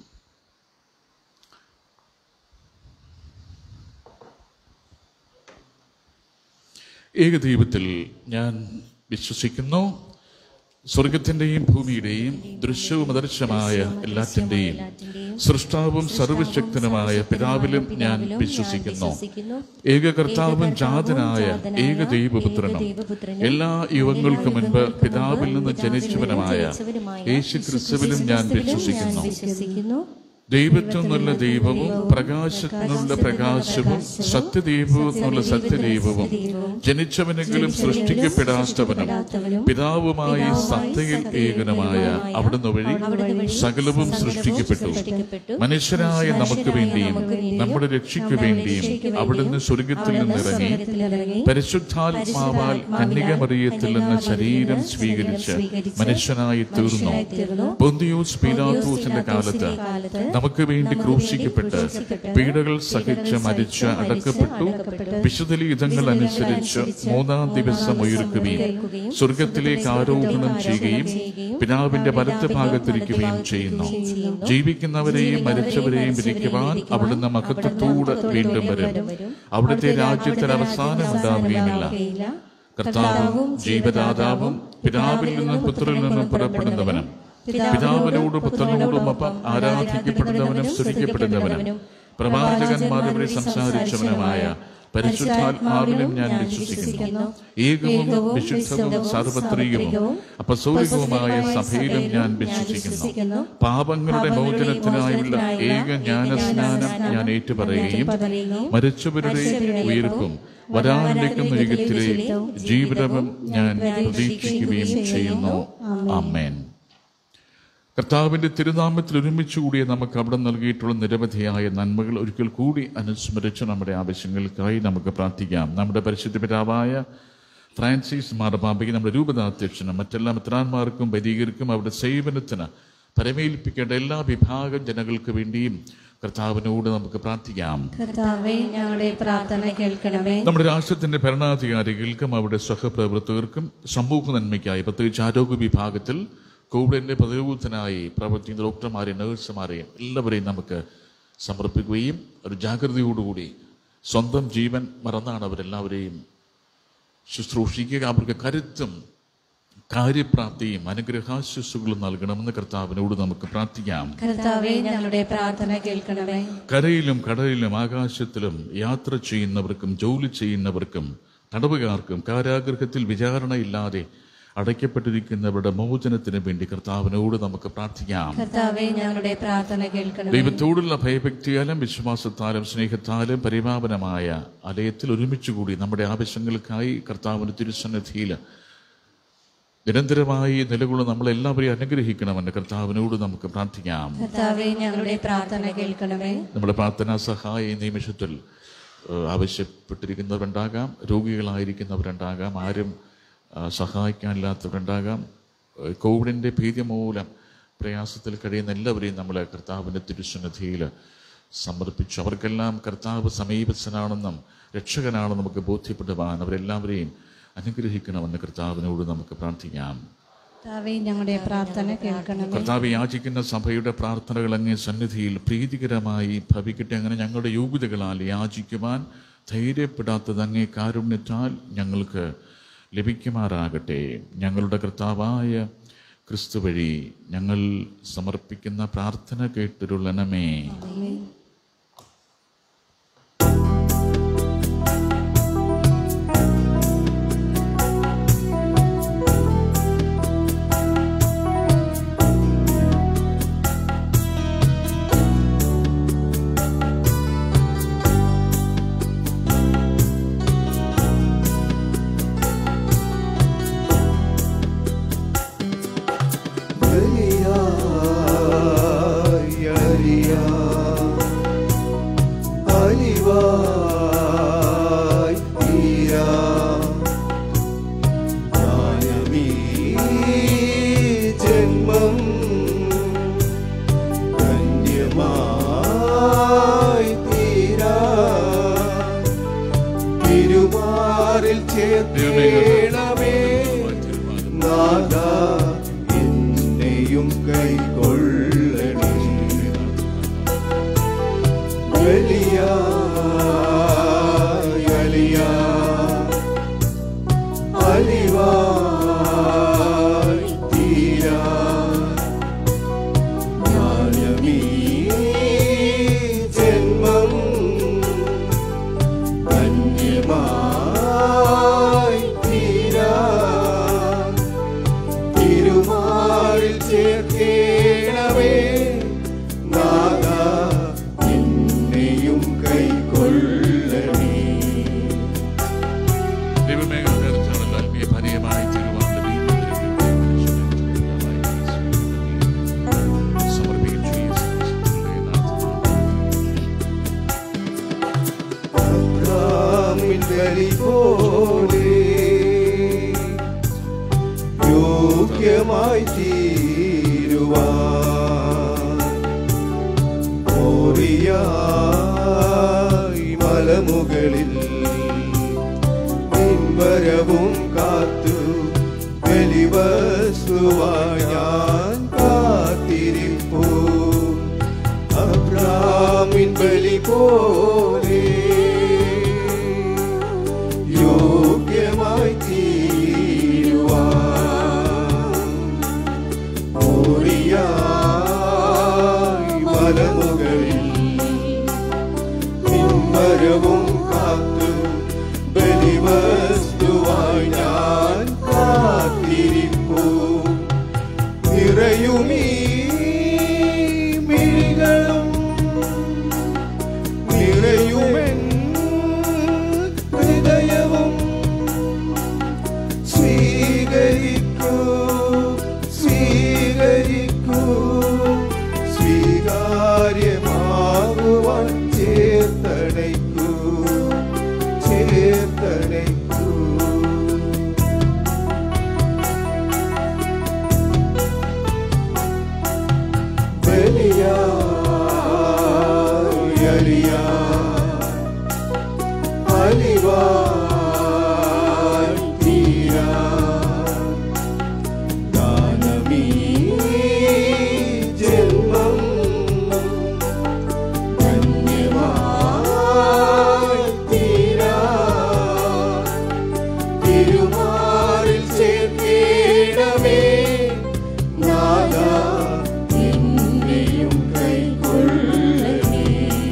S1: ഏകദൈവത്തിൽ ഞാൻ വിശ്വസിക്കുന്നു സ്വർഗത്തിൻ്റെയും ഭൂമിയുടെയും ദൃശ്യവും അദൃശ്യമായ എല്ലാറ്റിൻ്റെയും സൃഷ്ടാവും സർവശക്തനുമായ പിതാവിലും ഞാൻ വിശ്വസിക്കുന്നു ഏക കർത്താവും ജാതനായ ഏക ദൈവപുത്രനും എല്ലാ യുവങ്ങൾക്ക് മുൻപ് പിതാവിൽ നിന്ന് ജനിച്ചവനുമായ യേശു ക്രിസ്തുവിലും ഞാൻ വിശ്വസിക്കുന്നു
S2: വിശ്വസിക്കുന്നു
S1: ദൈവത്തിൽ നിന്നുള്ള ദൈവവും പ്രകാശത്തിനുള്ള പ്രകാശവും സത്യദൈവവും എന്നുള്ള സത്യദൈവവും ജനിച്ചവനെങ്കിലും സൃഷ്ടിക്കപ്പെടാത്തവനും പിതാവുമായി സത്തയിൽ ഏകനുമായ അവിടുന്ന് വഴി സകലവും സൃഷ്ടിക്കപ്പെട്ടു മനുഷ്യരായ നമുക്ക് വേണ്ടിയും നമ്മുടെ രക്ഷയ്ക്ക് വേണ്ടിയും അവിടുന്ന് സ്വർഗത്തിൽ നിന്നിറങ്ങി പരിശുദ്ധാത്മാവാൽ കന്യകമറിയത്തിൽ നിന്ന് ശരീരം സ്വീകരിച്ച് മനുഷ്യനായി തീർന്നു പൊന്തിയോസ് പീലാത്തോസിന്റെ കാലത്ത് നമുക്ക് വേണ്ടി ക്രൂശിക്കപ്പെട്ട് പീഡകൾ സഹിച്ച് മരിച്ച് അടക്കപ്പെട്ടു വിശുദ്ധലിതങ്ങൾ അനുസരിച്ച് മൂന്നാം ദിവസം ഉയർക്കുകയും സ്വർഗത്തിലേക്ക് ആരോഹണം ചെയ്യുകയും പിതാവിന്റെ വലത്ത് ഭാഗത്തിരിക്കുകയും ചെയ്യുന്നു ജീവിക്കുന്നവരെയും മരിച്ചവരെയും വിധിക്കുവാൻ അവിടുന്ന് മഹത്വത്തോട് വീണ്ടും വരും അവിടുത്തെ രാജ്യത്തിന് അവസാനം ഉണ്ടാവുകയുമില്ല കർത്താവും ജീവദാതാവും പിതാവിൽ നിന്നും പുത്രനിൽ നിന്നും പുറപ്പെടുന്നവനും പിതാവിനോട് പുത്രനോടും ഒപ്പം ആരാധിക്കപ്പെടുന്നവനും സ്തുതിക്കപ്പെടുന്നവനും പ്രവാചകന്മാരെ വഴി സംസാരിച്ചവനുമായ പരിശുദ്ധാത്മാവിലും ഞാൻ വിശ്വസിക്കുന്നു ഏകവും വിശുദ്ധവും സാർവത്രികവും അപസൗലികവുമായ സഭയിലും ഞാൻ വിശ്വസിക്കുന്നു പാപങ്ങളുടെ മോചനത്തിനായുള്ള ഏക ജ്ഞാനസ്നാനം ഞാൻ ഏറ്റുപറയുകയും മരിച്ചവരുടെ ഉയർപ്പും വരാനിരിക്കുന്ന യുഗത്തിലെ ജീവിതവും ഞാൻ പ്രതീക്ഷിക്കുകയും ചെയ്യുന്നു ആമേൻ കർത്താവിന്റെ തിരുനാമത്തിൽ ഒരുമിച്ച് കൂടിയ നമുക്ക് അവിടെ നൽകിയിട്ടുള്ള നിരവധിയായ നന്മകൾ ഒരിക്കൽ കൂടി അനുസ്മരിച്ച് നമ്മുടെ ആവശ്യങ്ങൾക്കായി നമുക്ക് പ്രാർത്ഥിക്കാം നമ്മുടെ പരിശുദ്ധ പിതാവായ ഫ്രാൻസിസ് മാർബാബയ്ക്ക് നമ്മുടെ രൂപതാധ്യക്ഷനും മറ്റെല്ലാ മിത്രാന്മാർക്കും വൈദികർക്കും അവരുടെ സേവനത്തിന് പരമേൽപ്പിക്കേണ്ട എല്ലാ വിഭാഗം ജനങ്ങൾക്ക് വേണ്ടിയും കർത്താവിനോട് നമുക്ക് പ്രാർത്ഥിക്കാം
S2: കർത്താവെ ഞങ്ങളുടെ പ്രാർത്ഥന കേൾക്കണമേ
S1: നമ്മുടെ രാഷ്ട്രത്തിന്റെ ഭരണാധികാരികൾക്കും അവരുടെ സഹപ്രവർത്തകർക്കും സമൂഹ നന്മയ്ക്കായി പ്രത്യേകിച്ച് ആരോഗ്യ വിഭാഗത്തിൽ കോവിഡിന്റെ പ്രതിരോധത്തിനായി പ്രവർത്തിക്കുന്ന ഡോക്ടർമാരെയും നഴ്സുമാരെയും എല്ലാവരെയും നമുക്ക് സമർപ്പിക്കുകയും ഒരു ജാഗ്രതയോടുകൂടി സ്വന്തം ജീവൻ മറന്നാണ് അവരെല്ലാവരെയും ശുശ്രൂഷിക്കുക അവർക്ക് കരുത്തും കാര്യപ്രാപ്തിയും അനുഗ്രഹാശിസുകളും നൽകണമെന്ന് കർത്താവിനോട് നമുക്ക് പ്രാർത്ഥിക്കാം
S2: കർത്താവെ ഞങ്ങളുടെ പ്രാർത്ഥന കേൾക്കണമേ
S1: കരയിലും കടലിലും ആകാശത്തിലും യാത്ര ചെയ്യുന്നവർക്കും ജോലി ചെയ്യുന്നവർക്കും തടവുകാർക്കും കാരാഗൃഹത്തിൽ വിചാരണയില്ലാതെ അടയ്ക്കപ്പെട്ടിരിക്കുന്നവരുടെ മോചനത്തിന് വേണ്ടി കർത്താവിനോട് നമുക്ക് പ്രാർത്ഥിക്കാം
S2: കർത്താവെ ഞങ്ങളുടെ പ്രാർത്ഥന കേൾക്കണമേ
S1: ദൈവത്തോടുള്ള ഭയഭക്തിയാലും വിശ്വാസത്താലും സ്നേഹത്താലും പരിപാവനമായ അലയത്തിൽ ഒരുമിച്ചുകൂടി നമ്മുടെ ആവശ്യങ്ങൾക്കായി കർത്താവിന്റെ തിരുസന്നിധിയിൽ നിരന്തരമായി നിലകൊള്ളുന്ന നമ്മളെല്ലാവരെയും അനുഗ്രഹിക്കണമെന്ന് കർത്താവിനോട് നമുക്ക് പ്രാർത്ഥിക്കാം
S2: കർത്താവെ ഞങ്ങളുടെ പ്രാർത്ഥന കേൾക്കണമേ
S1: നമ്മുടെ പ്രാർത്ഥനാ സഹായ ഈ നിമിഷത്തിൽ ഏഹ്, ആവശ്യപ്പെട്ടിരിക്കുന്നവരുണ്ടാകാം രോഗികളായിരിക്കുന്നവരുണ്ടാകാം ആരും ആ, സഹായിക്കാനില്ലാത്തവരുണ്ടാകാം ഏഹ്, കോവിഡിൻ്റെ ഭീതി മൂലം പ്രയാസത്തിൽ കഴിയുന്ന എല്ലാവരെയും നമ്മൾ കർത്താവിൻ്റെ തിരുസന്നിധിയിൽ സമർപ്പിച്ചു അവർക്കെല്ലാം കർത്താവ് സമീപസ്ഥനാണെന്നും രക്ഷകനാണെന്നും നമുക്ക് ബോധ്യപ്പെടുവാൻ അവരെല്ലാവരെയും അനുഗ്രഹിക്കണമെന്ന് കർത്താവിനോട് നമുക്ക് പ്രാർത്ഥിക്കാം
S2: കർത്താവെ ഞങ്ങളുടെ പ്രാർത്ഥന കേൾക്കണമേ
S1: കർത്താവ് യാചിക്കുന്ന സഭയുടെ പ്രാർത്ഥനകൾ അങ്ങേ സന്നിധിയിൽ പ്രീതികരമായി ഭവിക്കട്ടെ അങ്ങനെ ഞങ്ങളുടെ യോഗ്യതകളാൽ യാചിക്കുവാൻ ധൈര്യപ്പെടാത്തത് അങ്ങേ കാരുണ്യത്താൽ ഞങ്ങൾക്ക് ലഭിക്കുമാറാകട്ടെ ഞങ്ങളുടെ കർത്താവായ ക്രിസ്തു വഴി ഞങ്ങൾ സമർപ്പിക്കുന്ന പ്രാർത്ഥന കേട്ടിരുള്ളണമേ
S3: ചേർക്കേണമേ നാദ എന്നെയും കൈക്കൊള്ളണേ
S1: ദൈവമേ നേർച്ചാണല്ലോ ആത്മീയ പാനീയമായി തീരുവാനുള്ള സമർപ്പിക്കും
S3: അബ്രാമിൻ ബലി പോലെ യോഗ്യമായി തീരുവാൻ ഓറിയായി മലമുകളിൽ പിൻവരവും കാത്തു ബലിവസ്തുവായി ഞാൻ കാത്തിരിപ്പൂ അബ്രാമിൻ ബലി പോലെ യോഗ്യമായി തീരുവാൻ ഓടിയായി മലമുകളിൽ പിൻവരവും കാത്തു ബലിവസ്തുവായി ഞാൻ കാത്തിരിപ്പൂ നിറയുമീ മിഴികളും നിറയുമെൻ ഹൃദയവും സ്വീകരിക്കൂ സ്വീകരിക്കൂ സ്വീകാര്യമാകുവാൻ ചേർത്തടയ്ക്കൂ ചേർത്തടയ്ക്കൂ ബലിയാ അലിവായി തീരാ ദാനമീ ജന്മം ധന്യമായി തീരാ തിരുമാറിൽ ചേർക്കേണമേ നാദ എന്നെയും കൈക്കൊള്ളണേ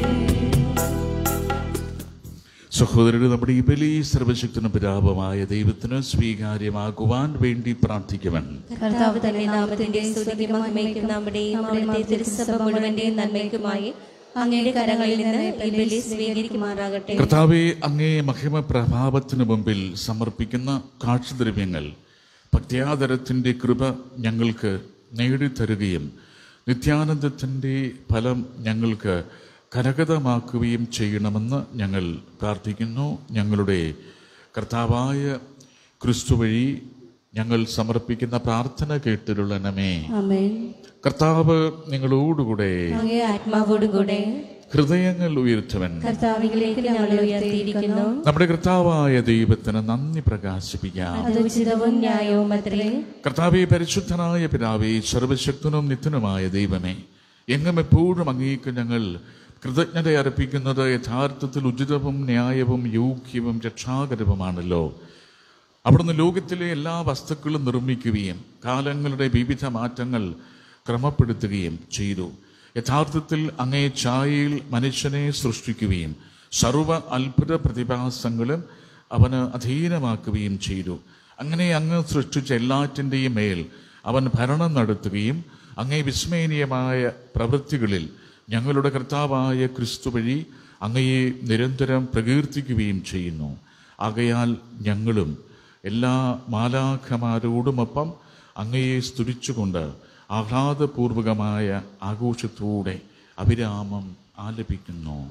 S1: സഹോദരന് നമ്മുടെ ഈ ബലി സർവശക്തനും പിതാപമായ ദൈവത്തിന് സ്വീകാര്യമാകുവാൻ വേണ്ടി പ്രാർത്ഥിക്കുവൻ
S2: കർത്താവ് തന്നെ നാമത്തിന്റെ സ്തുതിക്ക് മഹിമയ്ക്കും നമ്മുടെയും അവിടുത്തെ തിരുസഭ മുഴുവന്റെയും നന്മയ്ക്കുമായി അങ്ങയുടെ കരങ്ങളിൽ നിന്ന് ഈ ബലി സ്വീകരിക്കുമാറാകട്ടെ
S1: കർത്താവെ അങ്ങേ മഹിമ പ്രഭാവത്തിനു മുമ്പിൽ സമർപ്പിക്കുന്ന കാഴ്ചദ്രവ്യങ്ങൾ ഭക്ത്യാദരത്തിൻ്റെ കൃപ ഞങ്ങൾക്ക് നേടിത്തരുകയും നിത്യാനന്ദത്തിൻ്റെ ഫലം ഞങ്ങൾക്ക് കരഗതമാക്കുകയും ചെയ്യണമെന്ന് ഞങ്ങൾ പ്രാർത്ഥിക്കുന്നു ഞങ്ങളുടെ കർത്താവായ ക്രിസ്തു വഴി ഞങ്ങൾ സമർപ്പിക്കുന്ന പ്രാർത്ഥന കേട്ടിരുള്ളണമേ
S2: ആമേൻ
S1: കർത്താവ് നിങ്ങളോടുകൂടെ
S2: അങ്ങേ ആത്മാവോടുകൂടെ
S1: ഹൃദയങ്ങൾ ഉയർത്തുവൻ
S2: കർത്താവിലേക്ക് ഞങ്ങൾ ഉയർത്തിയിരിക്കുന്നു
S1: നമ്മുടെ കർത്താവായ ദൈവത്തിന് നന്ദി പ്രകാശിപ്പിക്കാം
S2: അത് ഉചിതവും ന്യായവും അത്രേ
S1: കർത്താവെ പരിശുദ്ധനായ പിതാവേ സർവശക്തനും നിത്യനുമായ ദൈവമേ എങ്ങും എപ്പോഴും അങ്ങേക്ക് ഞങ്ങൾ കൃതജ്ഞത അർപ്പിക്കുന്നത് യഥാർത്ഥത്തിൽ ഉചിതവും ന്യായവും യോഗ്യവും രക്ഷാകരവുമാണല്ലോ അവിടുന്ന് ലോകത്തിലെ എല്ലാ വസ്തുക്കളും നിർമ്മിക്കുകയും കാലങ്ങളുടെ വിവിധ മാറ്റങ്ങൾ ക്രമപ്പെടുത്തുകയും ചെയ്തു യഥാർത്ഥത്തിൽ അങ്ങേ ഛായയിൽ മനുഷ്യനെ സൃഷ്ടിക്കുകയും സർവ അത്ഭുത പ്രതിഭാസങ്ങളും അവന് അധീനമാക്കുകയും ചെയ്തു അങ്ങനെ അങ്ങ് സൃഷ്ടിച്ച എല്ലാറ്റിൻ്റെയും മേൽ അവൻ ഭരണം നടത്തുകയും അങ്ങേ വിസ്മയനീയമായ പ്രവൃത്തികളിൽ ഞങ്ങളുടെ കർത്താവായ ക്രിസ്തു വഴി അങ്ങയെ നിരന്തരം പ്രകീർത്തിക്കുകയും ചെയ്യുന്നു ആകയാൽ ഞങ്ങളും എല്ലാ മാലാഖമാരോടുമൊപ്പം അങ്ങയെ സ്തുതിച്ചുകൊണ്ട് ആഹ്ലാദപൂർവകമായ ആഘോഷത്തോടെ അവിരാമം ആലപിക്കുന്നു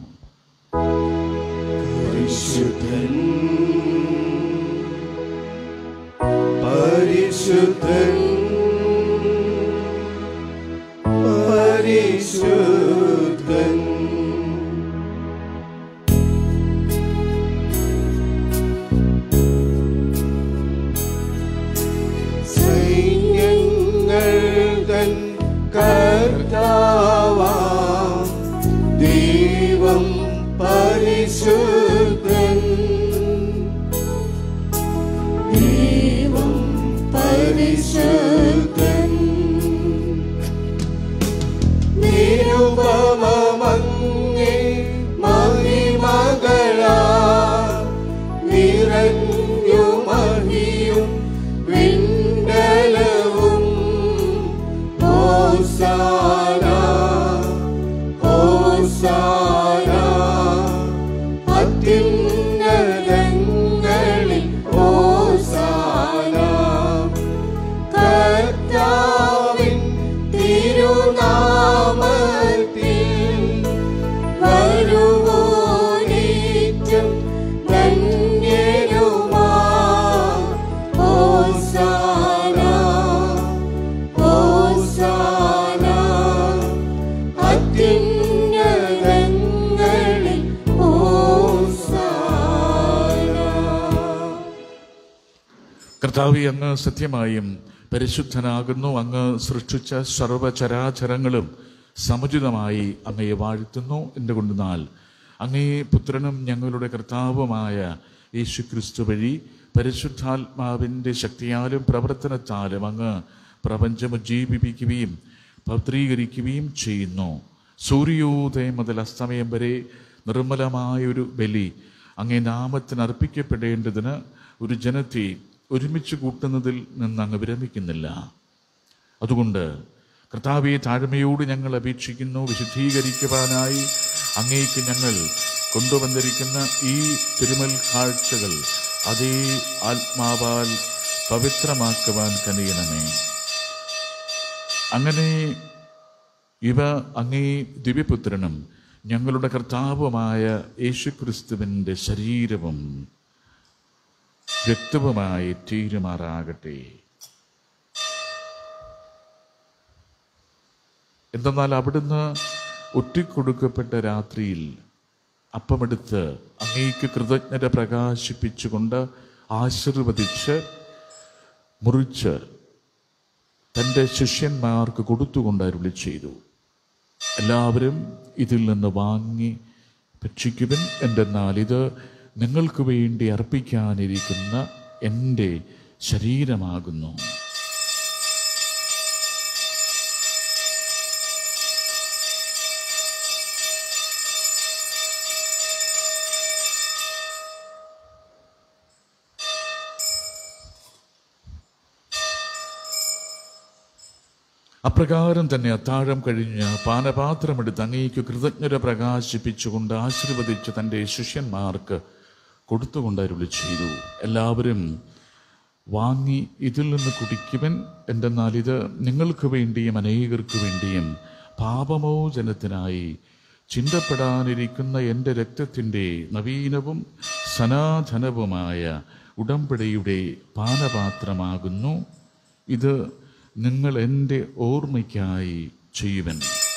S3: പരിശുദ്ധൻ പരിശുദ്ധൻ പരിശുദ്ധൻ സൈന്യങ്ങൾ തൻ കർത്താവാം ദൈവം പരിശുദ്ധൻ ദൈവം പരിശുദ്ധൻ നിരുപമങ്ങേ മഹിമകളാ നിറഞ്ഞു മഹിയും വിണ്ടലവും ഓ ഹോസാന ഹോസാന അത്യുന്നതങ്ങളിൽ ഹോസാന കർത്താവിൻ തിരുനാമത്തിൽ വരുവോനേറ്റം ധന്യരുമാ ഹോസാന ഹോസാന അത്യുന്നതങ്ങളിൽ ഹോസാന
S1: കർത്താവി അങ്ങ് സത്യമായും പരിശുദ്ധനാകുന്നു അങ്ങ് സൃഷ്ടിച്ച സർവചരാചരങ്ങളും സമുചിതമായി അങ്ങയെ വാഴ്ത്തുന്നു എന്തുകൊണ്ടെന്നാൽ അങ്ങേ പുത്രനും ഞങ്ങളുടെ കർത്താവുമായ യേശു ക്രിസ്തു വഴി പരിശുദ്ധാത്മാവിൻ്റെ ശക്തിയാലും പ്രവർത്തനത്താലും അങ്ങ് പ്രപഞ്ചം ഉജ്ജീവിപ്പിക്കുകയും പൗത്രീകരിക്കുകയും ചെയ്യുന്നു സൂര്യോദയം മുതൽ അസ്തമയം വരെ നിർമ്മലമായൊരു ബലി അങ്ങേ നാമത്തിന് അർപ്പിക്കപ്പെടേണ്ടതിന് ഒരു ജനത്തെ ഒരുമിച്ച് കൂട്ടുന്നതിൽ നിന്ന് അങ്ങ് വിരമിക്കുന്നില്ല അതുകൊണ്ട് കർത്താവെ താഴ്മയോട് ഞങ്ങൾ അപേക്ഷിക്കുന്നു വിശുദ്ധീകരിക്കുവാനായി അങ്ങേക്ക് ഞങ്ങൾ കൊണ്ടുവന്നിരിക്കുന്ന ഈ തിരുമൽ കാഴ്ചകൾ അതേ ആത്മാവാൽ പവിത്രമാക്കുവാൻ കനിയണമേ അങ്ങനെ ഇവ അങ്ങേ ദിവ്യപുത്രനും ഞങ്ങളുടെ കർത്താവുമായ യേശുക്രിസ്തുവിൻ്റെ ശരീരവും രക്തവുമായി തീരുമാറാകട്ടെ എന്തെന്നാൽ അവിടുന്ന് ഒറ്റിക്കൊടുക്കപ്പെട്ട രാത്രിയിൽ അപ്പമെടുത്ത് അങ്ങേക്ക് കൃതജ്ഞത പ്രകാശിപ്പിച്ചുകൊണ്ട് ആശീർവദിച്ച് മുറിച്ച് തൻ്റെ ശിഷ്യന്മാർക്ക് കൊടുത്തുകൊണ്ട് അരുളി ചെയ്തു എല്ലാവരും ഇതിൽ നിന്ന് വാങ്ങി ഭക്ഷിക്കുവിൻ എന്തെന്നാൽ ഇത് നിങ്ങൾക്ക് വേണ്ടി അർപ്പിക്കാനിരിക്കുന്ന എൻ്റെ ശരീരമാകുന്നു അപ്രകാരം തന്നെ അത്താഴം കഴിഞ്ഞ് പാനപാത്രമെടുത്ത് അങ്ങേക്ക് കൃതജ്ഞത പ്രകാശിപ്പിച്ചുകൊണ്ട് ആശീർവദിച്ച് തൻ്റെ ശിഷ്യന്മാർക്ക് കൊടുത്തുകൊണ്ട് അരുളി ചെയ്തു എല്ലാവരും വാങ്ങി ഇതിൽ നിന്ന് കുടിക്കുവൻ എന്തെന്നാൽ ഇത് നിങ്ങൾക്ക് വേണ്ടിയും അനേകർക്ക് വേണ്ടിയും പാപമോചനത്തിനായി ചിന്തപ്പെടാനിരിക്കുന്ന എൻ്റെ രക്തത്തിൻ്റെ നവീനവും സനാതനവുമായ ഉടമ്പടിയുടെ പാനപാത്രമാകുന്നു ഇത് നിങ്ങൾ എൻ്റെ ഓർമ്മയ്ക്കായി ചെയ്യുവൻ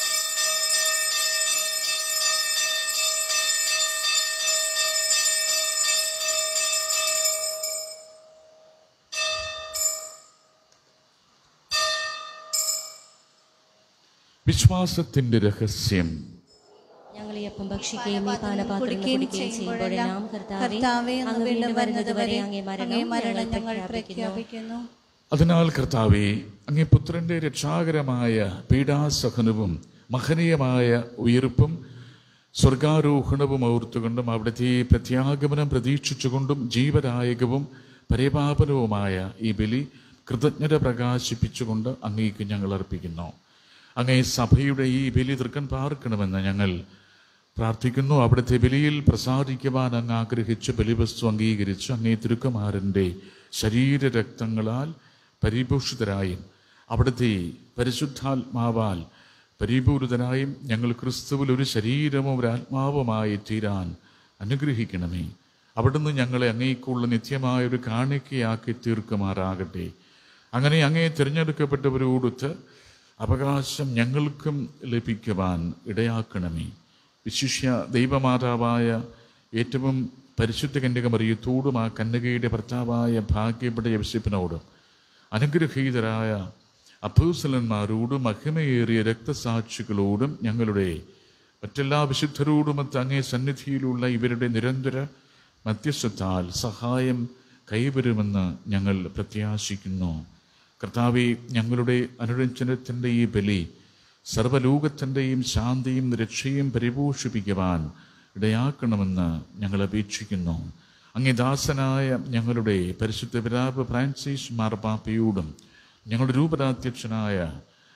S1: വിശ്വാസത്തിന്റെ രഹസ്യം
S2: ഞങ്ങൾ ഈ അപ്പം ഭക്ഷിക്കുകയും ഈ പാനപാത്രം കുടിക്കുകയും ചെയ്യുമ്പോഴെല്ലാം കർത്താവേ അങ്ങ് വീണ്ടും വരുന്നതുവരെ അങ്ങേ മരണം ഞങ്ങൾ പ്രഖ്യാപിക്കുന്നു
S1: അതിനാൽ കർത്താവെ അങ്ങേ പുത്രന്റെ രക്ഷാകരമായ പീഡാസഹനവും മഹനീയമായ ഉയർപ്പും സ്വർഗാരോഹണവും ഓർത്തുകൊണ്ടും അവിടുത്തെ പ്രത്യാഗമനം പ്രതീക്ഷിച്ചുകൊണ്ടും ജീവദായകവും പരിപാപനവുമായ ഈ ബലി കൃതജ്ഞത പ്രകാശിപ്പിച്ചുകൊണ്ട് അങ്ങേക്ക് ഞങ്ങൾ അർപ്പിക്കുന്നു അങ്ങേ സഭയുടെ ഈ ബലി തൃക്കൻ പാർക്കണമെന്ന് ഞങ്ങൾ പ്രാർത്ഥിക്കുന്നു അവിടുത്തെ ബലിയിൽ പ്രസാദിക്കുവാൻ അങ്ങ് ആഗ്രഹിച്ച് ബലിവസ്തു അംഗീകരിച്ച് അങ്ങേ തിരുക്കുമാരൻ്റെ ശരീരരക്തങ്ങളാൽ പരിഭൂഷിതരായും അവിടുത്തെ പരിശുദ്ധാത്മാവാൽ പരിപൂരിതനായും ഞങ്ങൾ ക്രിസ്തുവിൽ ഒരു ശരീരവും ഒരു ആത്മാവുമായി തീരാൻ അനുഗ്രഹിക്കണമേ അവിടുന്ന് ഞങ്ങളെ അങ്ങേക്കുള്ള നിത്യമായ ഒരു കാണിക്കയാക്കി തീർക്കുമാറാകട്ടെ അങ്ങനെ അങ്ങേ തിരഞ്ഞെടുക്കപ്പെട്ടവരോടൊത്ത് അവകാശം ഞങ്ങൾക്കും ലഭിക്കുവാൻ ഇടയാക്കണമേ വിശിഷ്യ ദൈവമാതാവായ ഏറ്റവും പരിശുദ്ധ കന്യകമറിയത്തോടും ആ കന്യകയുടെ ഭർത്താവായ ഭാഗ്യപ്പെട്ട യവസിപ്പിനോടും അനുഗ്രഹീതരായ അപ്പൂസലന്മാരോടും മഹിമയേറിയ രക്തസാക്ഷികളോടും ഞങ്ങളുടെ മറ്റെല്ലാ വിശുദ്ധരോടുമൊത്ത് അങ്ങേ സന്നിധിയിലുള്ള ഇവരുടെ നിരന്തര മധ്യസ്ഥത്താൽ സഹായം കൈവരുമെന്ന് ഞങ്ങൾ പ്രത്യാശിക്കുന്നു കർത്താവെ ഞങ്ങളുടെ അനുരഞ്ജനത്തിൻ്റെ ഈ ബലി സർവലോകത്തിൻ്റെയും ശാന്തിയും രക്ഷയും പരിപോഷിപ്പിക്കുവാൻ ഇടയാക്കണമെന്ന് ഞങ്ങൾ അപേക്ഷിക്കുന്നു അങ്ങേ ദാസനായ ഞങ്ങളുടെ പരിശുദ്ധ പിതാവ് ഫ്രാൻസിസ് മാർപ്പാപ്പയോടും ഞങ്ങളുടെ രൂപതാധ്യക്ഷനായ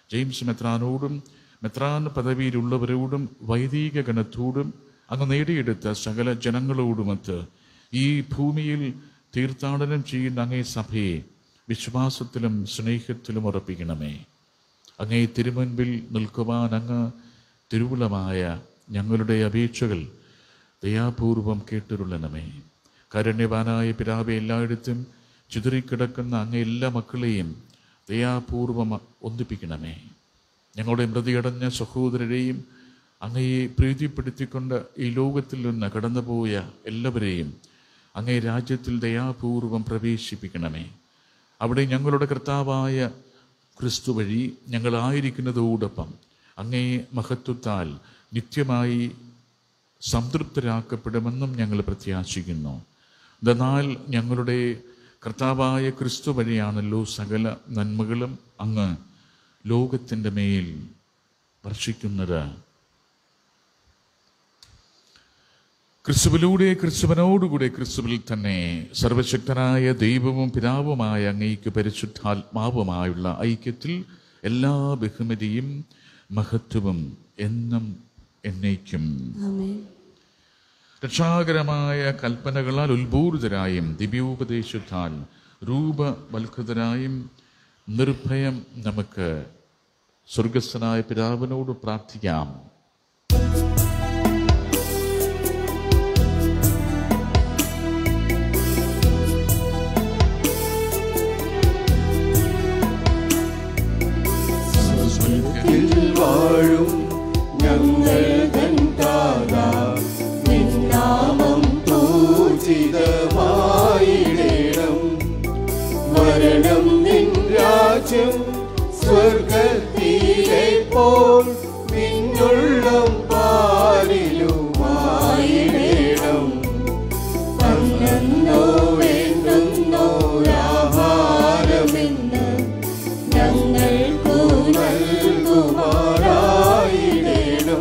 S1: ജെയിംസ് മെത്രാനോടും മെത്രാൻ പദവിയിലുള്ളവരോടും വൈദിക ഗണത്തോടും അങ്ങ് നേടിയെടുത്ത സകല ജനങ്ങളോടുമൊത്ത് ഈ ഭൂമിയിൽ തീർത്ഥാടനം ചെയ്യുന്ന അങ്ങേ സഭയെ വിശ്വാസത്തിലും സ്നേഹത്തിലും ഉറപ്പിക്കണമേ അങ്ങേ തിരുമുൻപിൽ നിൽക്കുവാൻ അങ്ങ് തിരുവുളമായ ഞങ്ങളുടെ അപേക്ഷകൾ ദയാപൂർവം കേട്ടിരുള്ളണമേ കാരുണ്യവാനായ പിതാവെ എല്ലായിടത്തും ചിതറിക്കിടക്കുന്ന അങ്ങേ എല്ലാ മക്കളെയും ദയാപൂർവം ഒന്നിപ്പിക്കണമേ ഞങ്ങളുടെ മൃതിയടഞ്ഞ സഹോദരരെയും അങ്ങയെ പ്രീതിപ്പെടുത്തിക്കൊണ്ട് ഈ ലോകത്തിൽ നിന്ന് കടന്നുപോയ എല്ലാവരെയും അങ്ങേ രാജ്യത്തിൽ ദയാപൂർവം പ്രവേശിപ്പിക്കണമേ അവിടെ ഞങ്ങളുടെ കർത്താവായ ക്രിസ്തു വഴി ഞങ്ങളായിരിക്കുന്നതോടൊപ്പം അങ്ങേ മഹത്വത്താൽ നിത്യമായി സംതൃപ്തരാക്കപ്പെടുമെന്നും ഞങ്ങൾ പ്രത്യാശിക്കുന്നു എന്നാൽ ഞങ്ങളുടെ കർത്താവായ ക്രിസ്തു വഴിയാണല്ലോ സകല നന്മകളും അങ്ങ് ലോകത്തിൻ്റെ മേൽ വർഷിക്കുന്നത് ക്രിസ്തുവിലൂടെ ക്രിസ്തുവനോടുകൂടെ ക്രിസ്തുവിൽ തന്നെ സർവശക്തനായ ദൈവവും പിതാവുമായ അങ്ങേക്ക് പരിശുദ്ധാത്മാവുമായുള്ള ഐക്യത്തിൽ എല്ലാ ബഹുമതിയും മഹത്വവും എന്നും എന്നേക്കും
S3: ആമേൻ
S1: രക്ഷാകരമായ കൽപ്പനകളാൽ ഉത്ഭൂരിതരായും ദിവ്യോപദേശത്താൽ രൂപവൽകൃതരായും നിർഭയം നമുക്ക് സ്വർഗസ്ഥനായ പിതാവിനോട് പ്രാർത്ഥിക്കാം
S3: വാഴും ഞങ്ങൾ തൻ താതാ നിന്നാമം പൂജിതമായിടേണം വരണം നിൻ രാജ്യം സ്വർഗത്തിലെ പോൽ നിന്നുള്ളം പാലിലുമായിടേണം അന്നോ വേണ്ടുന്നോരാഹാരമെന്ന് ഞങ്ങൾക്കു നൽകുമാറായിടേണം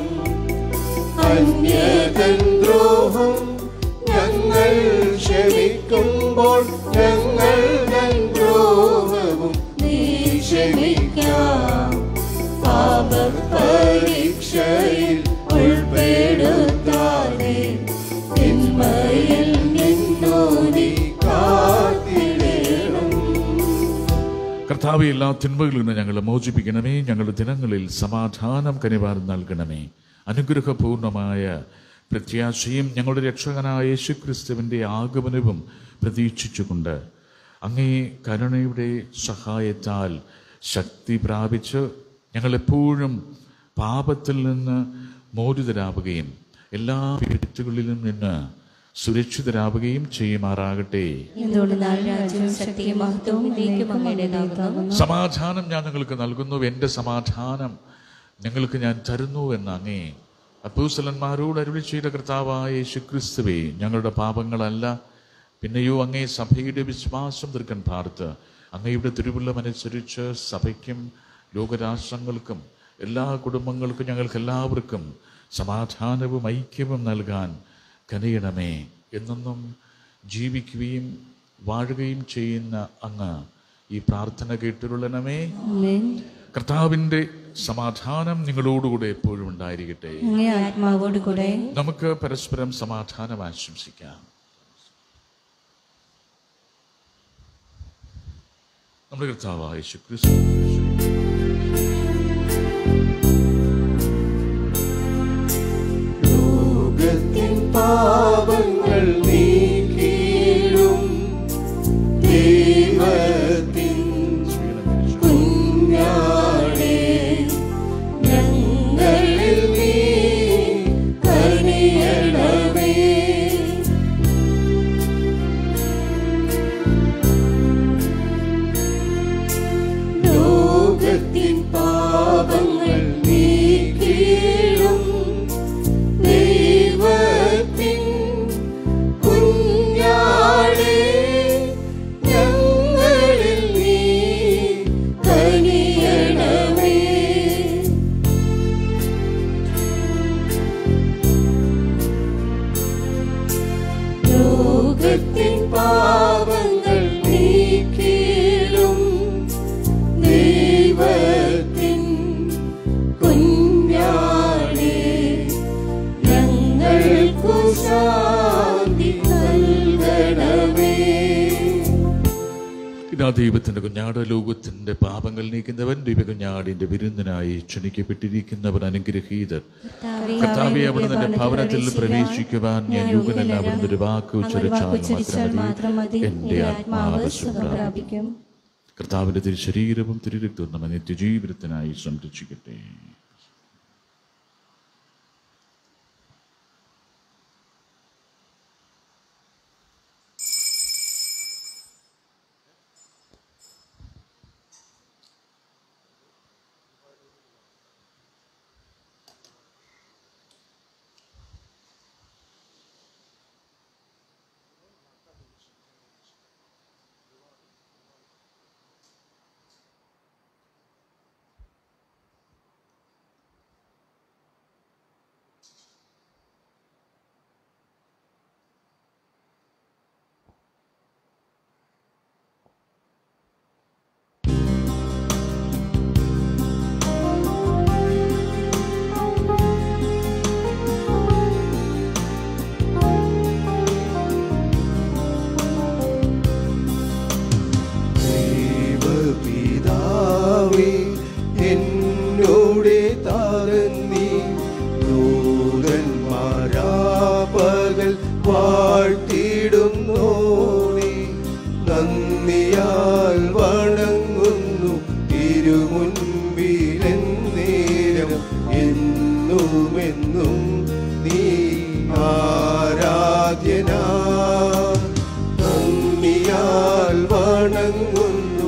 S3: അന്യതൻ ദ്രോഹം ഞങ്ങൾ ക്ഷമിക്കുമ്പോൾ ഞങ്ങൾ തൻ ദ്രോഹവും നീ ക്ഷമിക്കാം പാപ പരീക്ഷയിൽ ഉൾപ്പെടുത്താതെ തിന്മയിൽ നിന്നു നീ കാത്തിടേണം
S1: കർത്താവ് എല്ലാ തിന്മകളിൽ നിന്ന് ഞങ്ങളെ മോചിപ്പിക്കണമേ ഞങ്ങളുടെ ദിനങ്ങളിൽ സമാധാനം കനിവാരം നൽകണമേ അനുഗ്രഹപൂർണമായ പ്രത്യാശയും ഞങ്ങളുടെ രക്ഷകനായ യേശുക്രിസ്തുവിൻ്റെ ആഗമനവും പ്രതീക്ഷിച്ചുകൊണ്ട് അങ്ങേ കരുണയുടെ സഹായത്താൽ ശക്തി പ്രാപിച്ച് ഞങ്ങളെപ്പോഴും പാപത്തിൽ നിന്ന് മോചിതരാവുകയും എല്ലാ വിപത്തുകളിലും നിന്ന് സുരക്ഷിതരാവുകയും ചെയ്യുമാറാകട്ടെ
S2: എന്തുകൊണ്ട് നാൾ രാജ്യവും ശക്തിയും മഹത്വവും ഇതേക്കും അങ്ങയുടേതാകുന്നു
S1: സമാധാനം ഞാൻ നിങ്ങൾക്ക് നൽകുന്നു എൻ്റെ സമാധാനം നിങ്ങൾക്ക് ഞാൻ തരുന്നു എന്ന് അങ്ങേ അപ്പൂസലന്മാരോട് അരുളി ചെയ്ത കർത്താവായ യേശുക്രിസ്തുവേ ഞങ്ങളുടെ പാപങ്ങളല്ല പിന്നെയോ അങ്ങേ സഭയുടെ വിശ്വാസം തീർക്കാൻ പാർത്ത് അങ്ങയുടെ തിരുവുള്ളമനുസരിച്ച് സഭയ്ക്കും ലോകരാഷ്ട്രങ്ങൾക്കും എല്ലാ കുടുംബങ്ങൾക്കും ഞങ്ങൾക്ക് എല്ലാവർക്കും സമാധാനവും ഐക്യവും നൽകാൻ കനിയണമേ എന്നെന്നും ജീവിക്കുകയും വാഴുകയും ചെയ്യുന്ന അങ്ങ് ഈ പ്രാർത്ഥന കേട്ടിരുള്ളണമേ
S2: ആമേൻ
S1: കർത്താവിൻ്റെ സമാധാനം നിങ്ങളോടുകൂടെ എപ്പോഴും ഉണ്ടായിരിക്കട്ടെ
S2: അങ്ങേ ആത്മാവോട് കൂടെ
S1: നമുക്ക് പരസ്പരം സമാധാനം ആശംസിക്കാം നമ്മുടെ കർത്താവായ യേശു ക്രിസ്തു
S3: ലോകത്തിൻ പാപങ്ങൾ നീക്കിയിടും ദൈവത്തിൻ കുഞ്ഞാടേ ഞങ്ങളിൽ നീ കനിയണമേ ലോകത്തിൻ പാപങ്ങൾ
S1: ഇതാ ദൈവത്തിന്റെ കുഞ്ഞാട് ലോകത്തിന്റെ പാപങ്ങൾ നീക്കുന്നവൻ ദൈവകുഞ്ഞാടിന്റെ വിരുന്നിനായി ക്ഷണിക്കപ്പെട്ടിരിക്കുന്നവർ അനുഗ്രഹീതർ കർത്താവെ അവിടെ നിന്റെ ഭവനത്തിൽ പ്രവേശിക്കുവാൻ ഞാൻ യോഗ്യനല്ല അവിടുന്ന് ഒരു വാക്ക് ഉച്ചരിച്ചാൽ മാത്രം മതി എന്റെ ആത്മാവ് സുഖം
S2: പ്രാപിക്കും
S1: കർത്താവിന്റെ തിരു ശരീരവും തിരുരക്തവും നമ്മെ നിത്യജീവിതത്തിനായി സംരക്ഷിക്കട്ടെ
S3: ദൈവപിതാവേ എന്നോടെ താരന്നീ ദൂതന്മാരാപകൽ വാഴ്ത്തിടുന്നോണേ നന്ദിയാൽ വണങ്ങുന്നു തിരുമുൻപിലെന്നേരം എന്നുമെന്നും നീ ആരാധ്യനാ നന്ദിയാൽ വണങ്ങുന്നു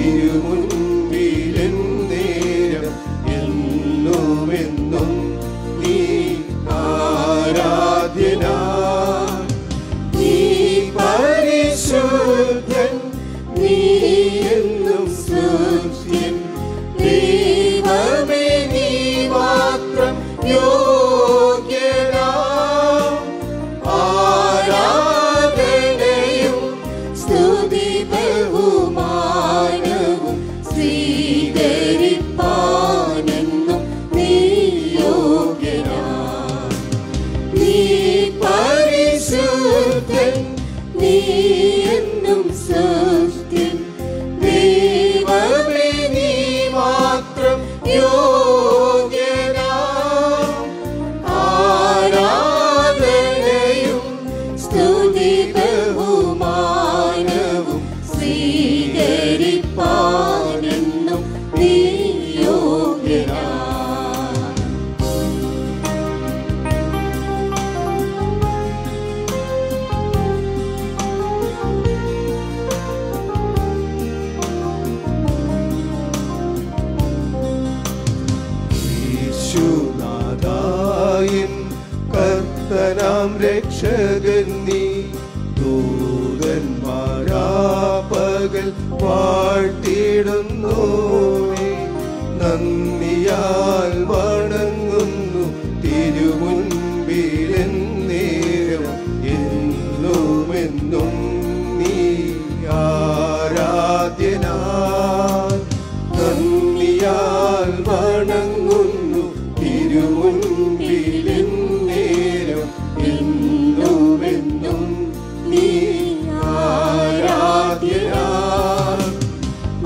S3: തിരുമുൻപിലെന്നേരം എന്നുമെന്നും നീ ആരാധ്യനാ നീ പരിശുദ്ധൻ നീ എന്നും സ്തുത്യൻ ദൈവമേ നീ മാത്രം യോഗ്യനാ ആരാധനയും സ്തുതി ബഹുമാനവും സ്വീകരിപ്പാനെന്നും നീ യോഗ്യനാ നീ പരിശുദ്ധൻ നീ എന്നും സത്യൻ ദൈവമേ നീ മാത്രം യോഗ്യനാ ആരാധനയും സ്തുതി ബഹുമാനവും സ്വീകരിപ്പാനെന്നും നീ യോഗ്യനാ യേശുനാഥായൻ കർത്തനാം രക്ഷകൻ നീ ദൂതന്മാരാപകൽ വാഴ്ത്തിടുന്നോനെ നന്ദിയാൽ വണങ്ങുന്നു തിരുമുൻപിലെന്നേരം എന്നുമെന്നും നീ ആരാധ്യനാ നന്ദിയാൽ വണങ്ങുന്നു തിരുമുൻപിലെന്നേരം എന്നുമെന്നും നീ ആരാധ്യനാ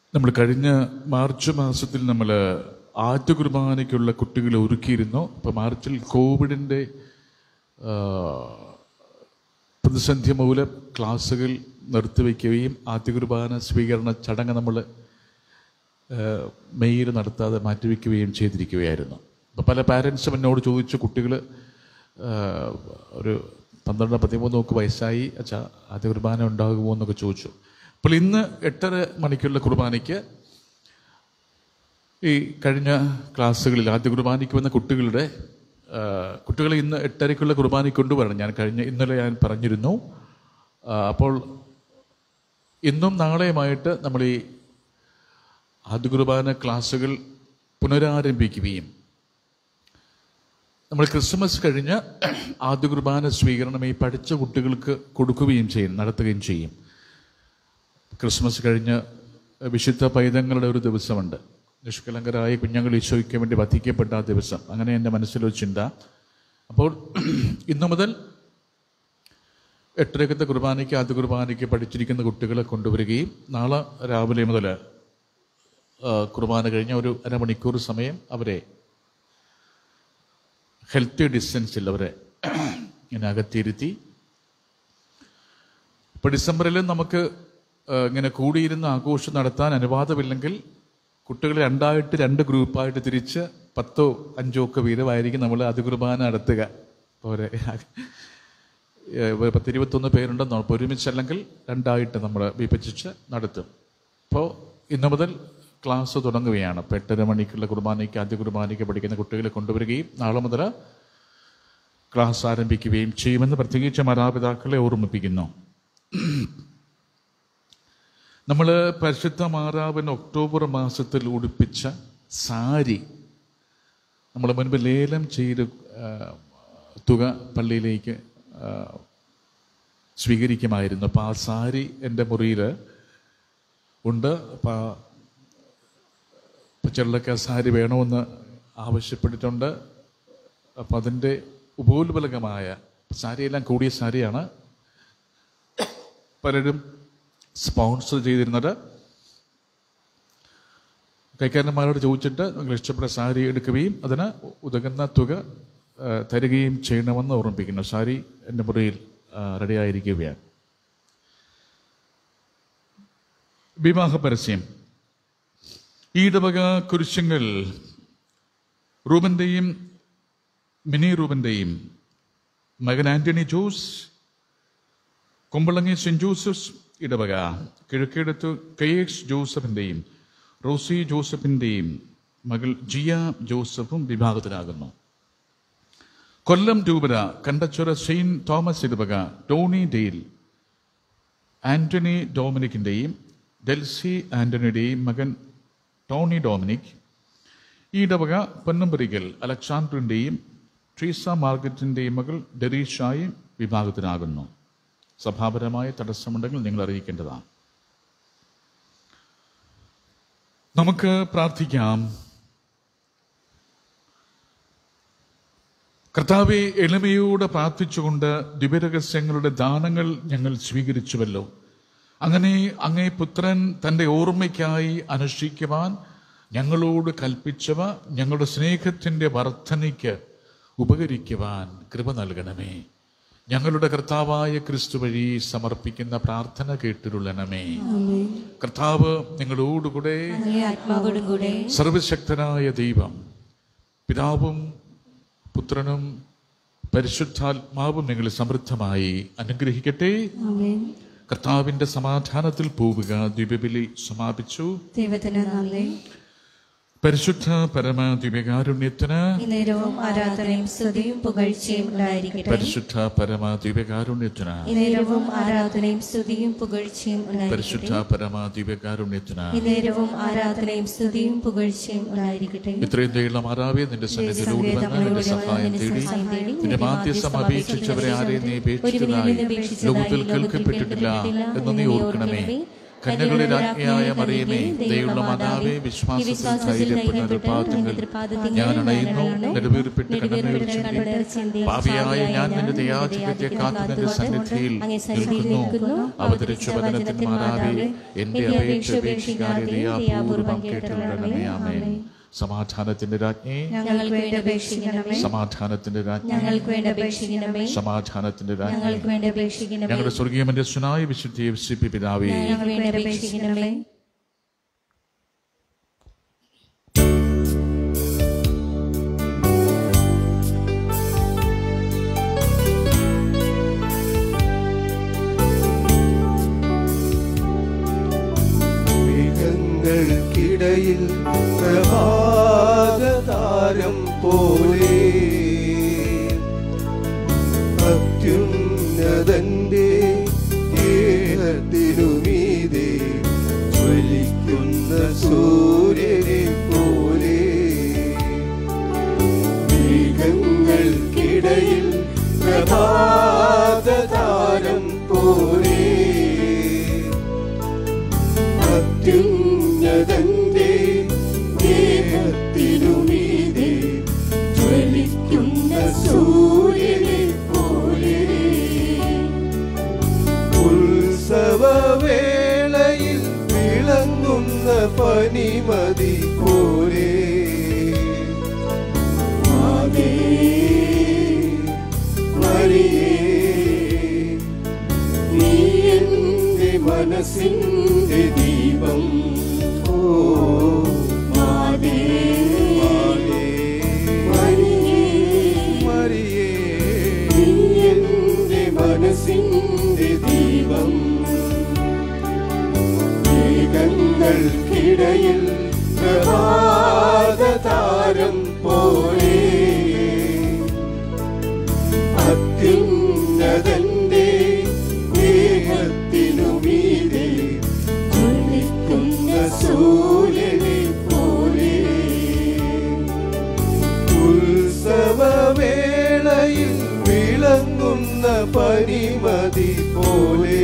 S1: നമ്മൾ കഴിഞ്ഞ മാർച്ച് മാസത്തിൽ നമ്മൾ ആദ്യ കുർബാനയ്ക്കുള്ള കുട്ടികളെ ഒരുക്കിയിരുന്നു അപ്പോൾ മാർച്ചിൽ കോവിഡിൻ്റെ ആ, പ്രതിസന്ധി മൂലം ക്ലാസ്സുകൾ നിർത്തിവെക്കുകയും ആദ്യ കുർബാന സ്വീകരണ ചടങ്ങ് നമ്മൾ മെയ്യിൽ നടത്താതെ മാറ്റിവെക്കുകയും ചെയ്തിരിക്കുകയായിരുന്നു അപ്പോൾ പല പാരൻസും എന്നോട് ചോദിച്ചു കുട്ടികൾ ഒരു പന്ത്രണ്ട് പതിമൂന്ന് നോക്ക് വയസ്സായി അച്ഛാ ആദ്യ കുർബാന ഉണ്ടാകുമോ എന്നൊക്കെ ചോദിച്ചു അപ്പോൾ ഇന്ന് എട്ടര മണിക്കുള്ള കുർബാനയ്ക്ക് ഈ കഴിഞ്ഞ ക്ലാസ്സുകളിൽ ആദ്യ കുർബാനയ്ക്ക് വന്ന കുട്ടികളുടെ ആ, കുട്ടികളെ ഇന്ന് എട്ടരയ്ക്കുള്ള കുർബാനയ്ക്ക് കൊണ്ടുവരണം ഞാൻ കഴിഞ്ഞ ഇന്നലെ ഞാൻ പറഞ്ഞിരുന്നു ആ, അപ്പോൾ ഇന്നും നാളെയുമായിട്ട് നമ്മൾ ഈ ആദ്യ കുർബാന ക്ലാസ്സുകൾ പുനരാരംഭിക്കുകയും നമ്മൾ ക്രിസ്മസ് കഴിഞ്ഞ് ആദ്യ കുർബാന സ്വീകരണം ഈ പഠിച്ച കുട്ടികൾക്ക് കൊടുക്കുകയും ചെയ്യും നടത്തുകയും ചെയ്യും ക്രിസ്മസ് കഴിഞ്ഞ് വിശുദ്ധ പൈതങ്ങളുടെ ഒരു ദിവസമുണ്ട് നിഷ്കളങ്കരായ കുഞ്ഞുങ്ങൾ ഈശോയ്ക്ക് വേണ്ടി വധിക്കപ്പെട്ട ആ ദിവസം അങ്ങനെ എൻ്റെ മനസ്സിലൊരു ചിന്ത അപ്പോൾ ഇന്നു മുതൽ എട്ടരക്കത്തെ കുർബാനയ്ക്ക് ആദ്യ കുർബാനയ്ക്ക് പഠിച്ചിരിക്കുന്ന കുട്ടികളെ കൊണ്ടുവരികയും നാളെ രാവിലെ മുതൽ ആ, കുർബാന കഴിഞ്ഞ ഒരു അരമണിക്കൂർ സമയം അവരെ ഹെൽത്തി ഡിസ്റ്റൻസിൽ അവരെ ഇങ്ങനെ അകത്തിരുത്തി ഇപ്പോൾ ഡിസംബറിൽ നമുക്ക് ആ, ഇങ്ങനെ കൂടിയിരുന്ന് ആഘോഷം നടത്താൻ അനുവാദമില്ലെങ്കിൽ കുട്ടികളെ രണ്ടായിട്ട് രണ്ട് ഗ്രൂപ്പായിട്ട് തിരിച്ച് പത്തോ അഞ്ചോ ഒക്കെ വീതമായിരിക്കും നമ്മൾ അതികുർബാന നടത്തുക പോരെ ഏഹ് പത്തിരുപത്തൊന്ന് പേരുണ്ടെന്നോ അപ്പോൾ ഒരുമിച്ചല്ലെങ്കിൽ രണ്ടായിട്ട് നമ്മൾ വിഭജിച്ച് നടത്തും അപ്പോൾ ഇന്നു മുതൽ ക്ലാസ് തുടങ്ങുകയാണ് അപ്പോൾ എട്ടര മണിക്കുള്ള കുർബാനയ്ക്ക് ആദ്യ കുർബാനയ്ക്ക് പഠിക്കുന്ന കുട്ടികളെ കൊണ്ടുവരികയും നാളെ മുതൽ ക്ലാസ് ആരംഭിക്കുകയും ചെയ്യുമെന്ന് പ്രത്യേകിച്ച് മാതാപിതാക്കളെ ഓർമ്മിപ്പിക്കുന്നു നമ്മൾ പരിശുദ്ധ മാതാവിന് ഒക്ടോബർ മാസത്തിൽ ഉടുപ്പിച്ച സാരി നമ്മൾ മുൻപ് ലേലം ചെയ്ത് ആ, തുക പള്ളിയിലേക്ക് ആ, സ്വീകരിക്കുമായിരുന്നു അപ്പോൾ ആ സാരി എൻ്റെ മുറിയിൽ ഉണ്ട് അപ്പോൾ ആ- അപ്പോൾ ചിലരൊക്കെ ആ സാരി വേണമെന്ന് ആവശ്യപ്പെട്ടിട്ടുണ്ട് അപ്പം അതിൻ്റെ ഉപോത്ബലകമായ സാരിയെല്ലാം കൂടിയ സാരിയാണ് പലരും സ്പോൺസർ ചെയ്തിരുന്നത് കൈക്കാരന്മാരോട് ചോദിച്ചിട്ട് നിങ്ങൾ ഇഷ്ടപ്പെട്ട സാരി എടുക്കുകയും അതിന് ഉതകുന്ന തുക ആ, തരികയും ചെയ്യണമെന്ന് ഓർമ്മിപ്പിക്കുന്നു സാരി എൻ്റെ മുറിയിൽ ആ, റെഡിയായിരിക്കുകയാണ് വിവാഹ പരസ്യം ഈ ഇടവക കുരിശുങ്ങൾ റൂബന്റെയും മിനി റൂബന്റെയും മകൻ ആന്റണി ജോസ് കുമ്പളങ്ങി സെന്റ് ജോസഫ്സ് ഇടവക കിഴക്കേടത്ത് കെ എക്സ് ജോസഫിന്റെയും റോസി ജോസഫിന്റെയും മകൾ ജിയ ജോസഫും വിഭാഗത്തിലാകുന്നു കൊല്ലം രൂപര കണ്ടച്ചുര സെയിന്റ് തോമസ് ഇടവക ടോണി ഡെയിൽ ആന്റണി ഡോമിനിക്കിന്റെയും ഡെൽസി ആന്റണിയുടെയും മകൻ ടോണി ഡോമിനിക് ഈ ഇടവക പൊന്നമ്പരികൽ അലക്സാണ്ടറിന്റെയും ട്രീസ മാർഗറ്റിന്റെയും മകൾ ഡെറീഷായും വിഭാഗത്തിനാകുന്നു സഭാപരമായ തടസ്സമുണ്ടെങ്കിൽ നിങ്ങൾ അറിയിക്കേണ്ടതാണ് നമുക്ക് പ്രാർത്ഥിക്കാം കർത്താവെ എളിമയോടെ പ്രാർത്ഥിച്ചുകൊണ്ട് ദിവ്യരഹസ്യങ്ങളുടെ ദാനങ്ങൾ ഞങ്ങൾ സ്വീകരിച്ചുവല്ലോ അങ്ങനെ അങ്ങേ പുത്രൻ തന്റെ ഓർമ്മയ്ക്കായി അനുഷ്ഠിക്കുവാൻ ഞങ്ങളോട് കൽപ്പിച്ചവ ഞങ്ങളുടെ സ്നേഹത്തിന്റെ വർധനയ്ക്ക് ഉപകരിക്കുവാൻ കൃപ നൽകണമേ ഞങ്ങളുടെ കർത്താവായ ക്രിസ്തു വഴി സമർപ്പിക്കുന്ന പ്രാർത്ഥന കേട്ടിരുള്ളണമേ കർത്താവ് നിങ്ങളോടുകൂടെ
S2: അങ്ങേ ആത്മാവോടും കൂടെ
S1: സർവശക്തനായ ദൈവം പിതാവും പുത്രനും പരിശുദ്ധാത്മാവും നിങ്ങളെ സമൃദ്ധമായി അനുഗ്രഹിക്കട്ടെ
S2: ആമേൻ
S1: കർത്താവിന്റെ സമാധാനത്തിൽ പോവുക ദിവ്യബലി സമാപിച്ചു
S2: ദൈവത്തിന് നന്ദി
S1: പരിശുദ്ധ പരമ ദിവ്യകാരുണ്യത്തിന്
S2: ഇന്നേരവും ആരാധനയും സ്തുതിയും പുകഴ്ചയും ഉണ്ടായിരിക്കട്ടെ
S1: പരിശുദ്ധ പരമ ദിവ്യകാരുണ്യത്തിന്
S2: ഇന്നേരവും ആരാധനയും സ്തുതിയും പുകഴ്ചയും
S1: പരിശുദ്ധ
S2: ഉണ്ടായിരിക്കട്ടെ
S1: പരമ ദിവ്യകാരുണ്യത്തിന്
S2: ഇന്നേരവും ആരാധനയും സ്തുതിയും പുകഴ്ചയും ഉണ്ടായിരിക്കട്ടെ
S1: ഇത്രയും ദയുള്ള മാതാവേ നിന്റെ സന്നിധിയിലൂടെ വന്ന് നിന്റെ സഹായം തേടി നിന്റെ മാധ്യസ്ഥം അപേക്ഷിച്ചവരെ ആരെയും നീ അപേക്ഷിച്ചതായി ലോകത്തിൽ കേൾക്കപ്പെട്ടിട്ടില്ല എന്ന് നീ ഓർക്കണമേ കന്യകളുടെ രാജ്ഞിയായ മറിയമേ ദയുള്ള മാതാവേ വിശ്വാസത്തിൽ ധൈര്യപ്പെടുന്ന പാദങ്ങൾ ഞാൻ അണയുന്നു നെടുവീർപ്പിട്ട് കണ്ണുനീർ ചിന്തി പാപിയായ ഞാൻ നിന്റെ ദയാധിപത്യ കാത്തു നിന്റെ സന്നിധിയിൽ നിൽക്കുന്നു അവതരിച്ച വചനത്തിന് മാതാവേ എന്റെ അപേക്ഷ ഉപേക്ഷിക്കാതെ ദയാപൂർവം കേട്ടുകൊള്ളണമേ ആമേൻ സമാധാനത്തിന്റെ രാജ്ഞി
S2: ഞങ്ങൾക്ക് വേണ്ടി അപേക്ഷിക്കണമേ
S1: സമാധാനത്തിന്റെ രാജ്ഞി
S2: ഞങ്ങൾക്ക് വേണ്ടി അപേക്ഷിക്കണമേ
S1: സമാധാനത്തിന്റെ രാജ്ഞി
S2: ഞങ്ങൾക്ക് വേണ്ടി അപേക്ഷിക്കണമേ
S1: ഞങ്ങളുടെ സ്വർഗീയ മന്യസ്വനായ വിശുദ്ധിയെ വിശിപ്പി പിതാവേ
S2: ഞങ്ങൾക്ക് വേണ്ടി അപേക്ഷിക്കണമേ
S3: മേഘങ്ങൾക്കിടയിൽ പ്രഭാതതാരം പോലെ അത്യുന്നതന്റെ ഏഹത്തിനുമീതെ ജ്വലിക്കുന്ന സൂര്യനെ പോലെ മേഘങ്ങൾക്കിടയിൽ പ്രഭാതതാരം പോലെ അത്യുന്നതന്റെ ദേഹത്തിനുമീതെ ജ്വലിക്കുന്ന സൂര്യനെ പോലെ ഉത്സവവേളയിൽ വിളങ്ങുന്ന പനിമതി പോലെ മാതേ മരിയേ നീ എന്റെ മനസ്സിന്റെ ദീപം ഓ മാതേ മാതേ മരിയേ മരിയേ നീ എന്റെ മനസ്സിന്റെ ദീപം മേഘങ്ങൾക്കിടയിൽ പ്രഭാതതാരം പോലെ അത്യുന്നതന്റെ ദേഹത്തിനുമീതെ ജ്വലിക്കുന്ന സൂര്യനെ പോലെ ഉത്സവവേളയിൽ വിളങ്ങുന്ന പനിമതി പോലെ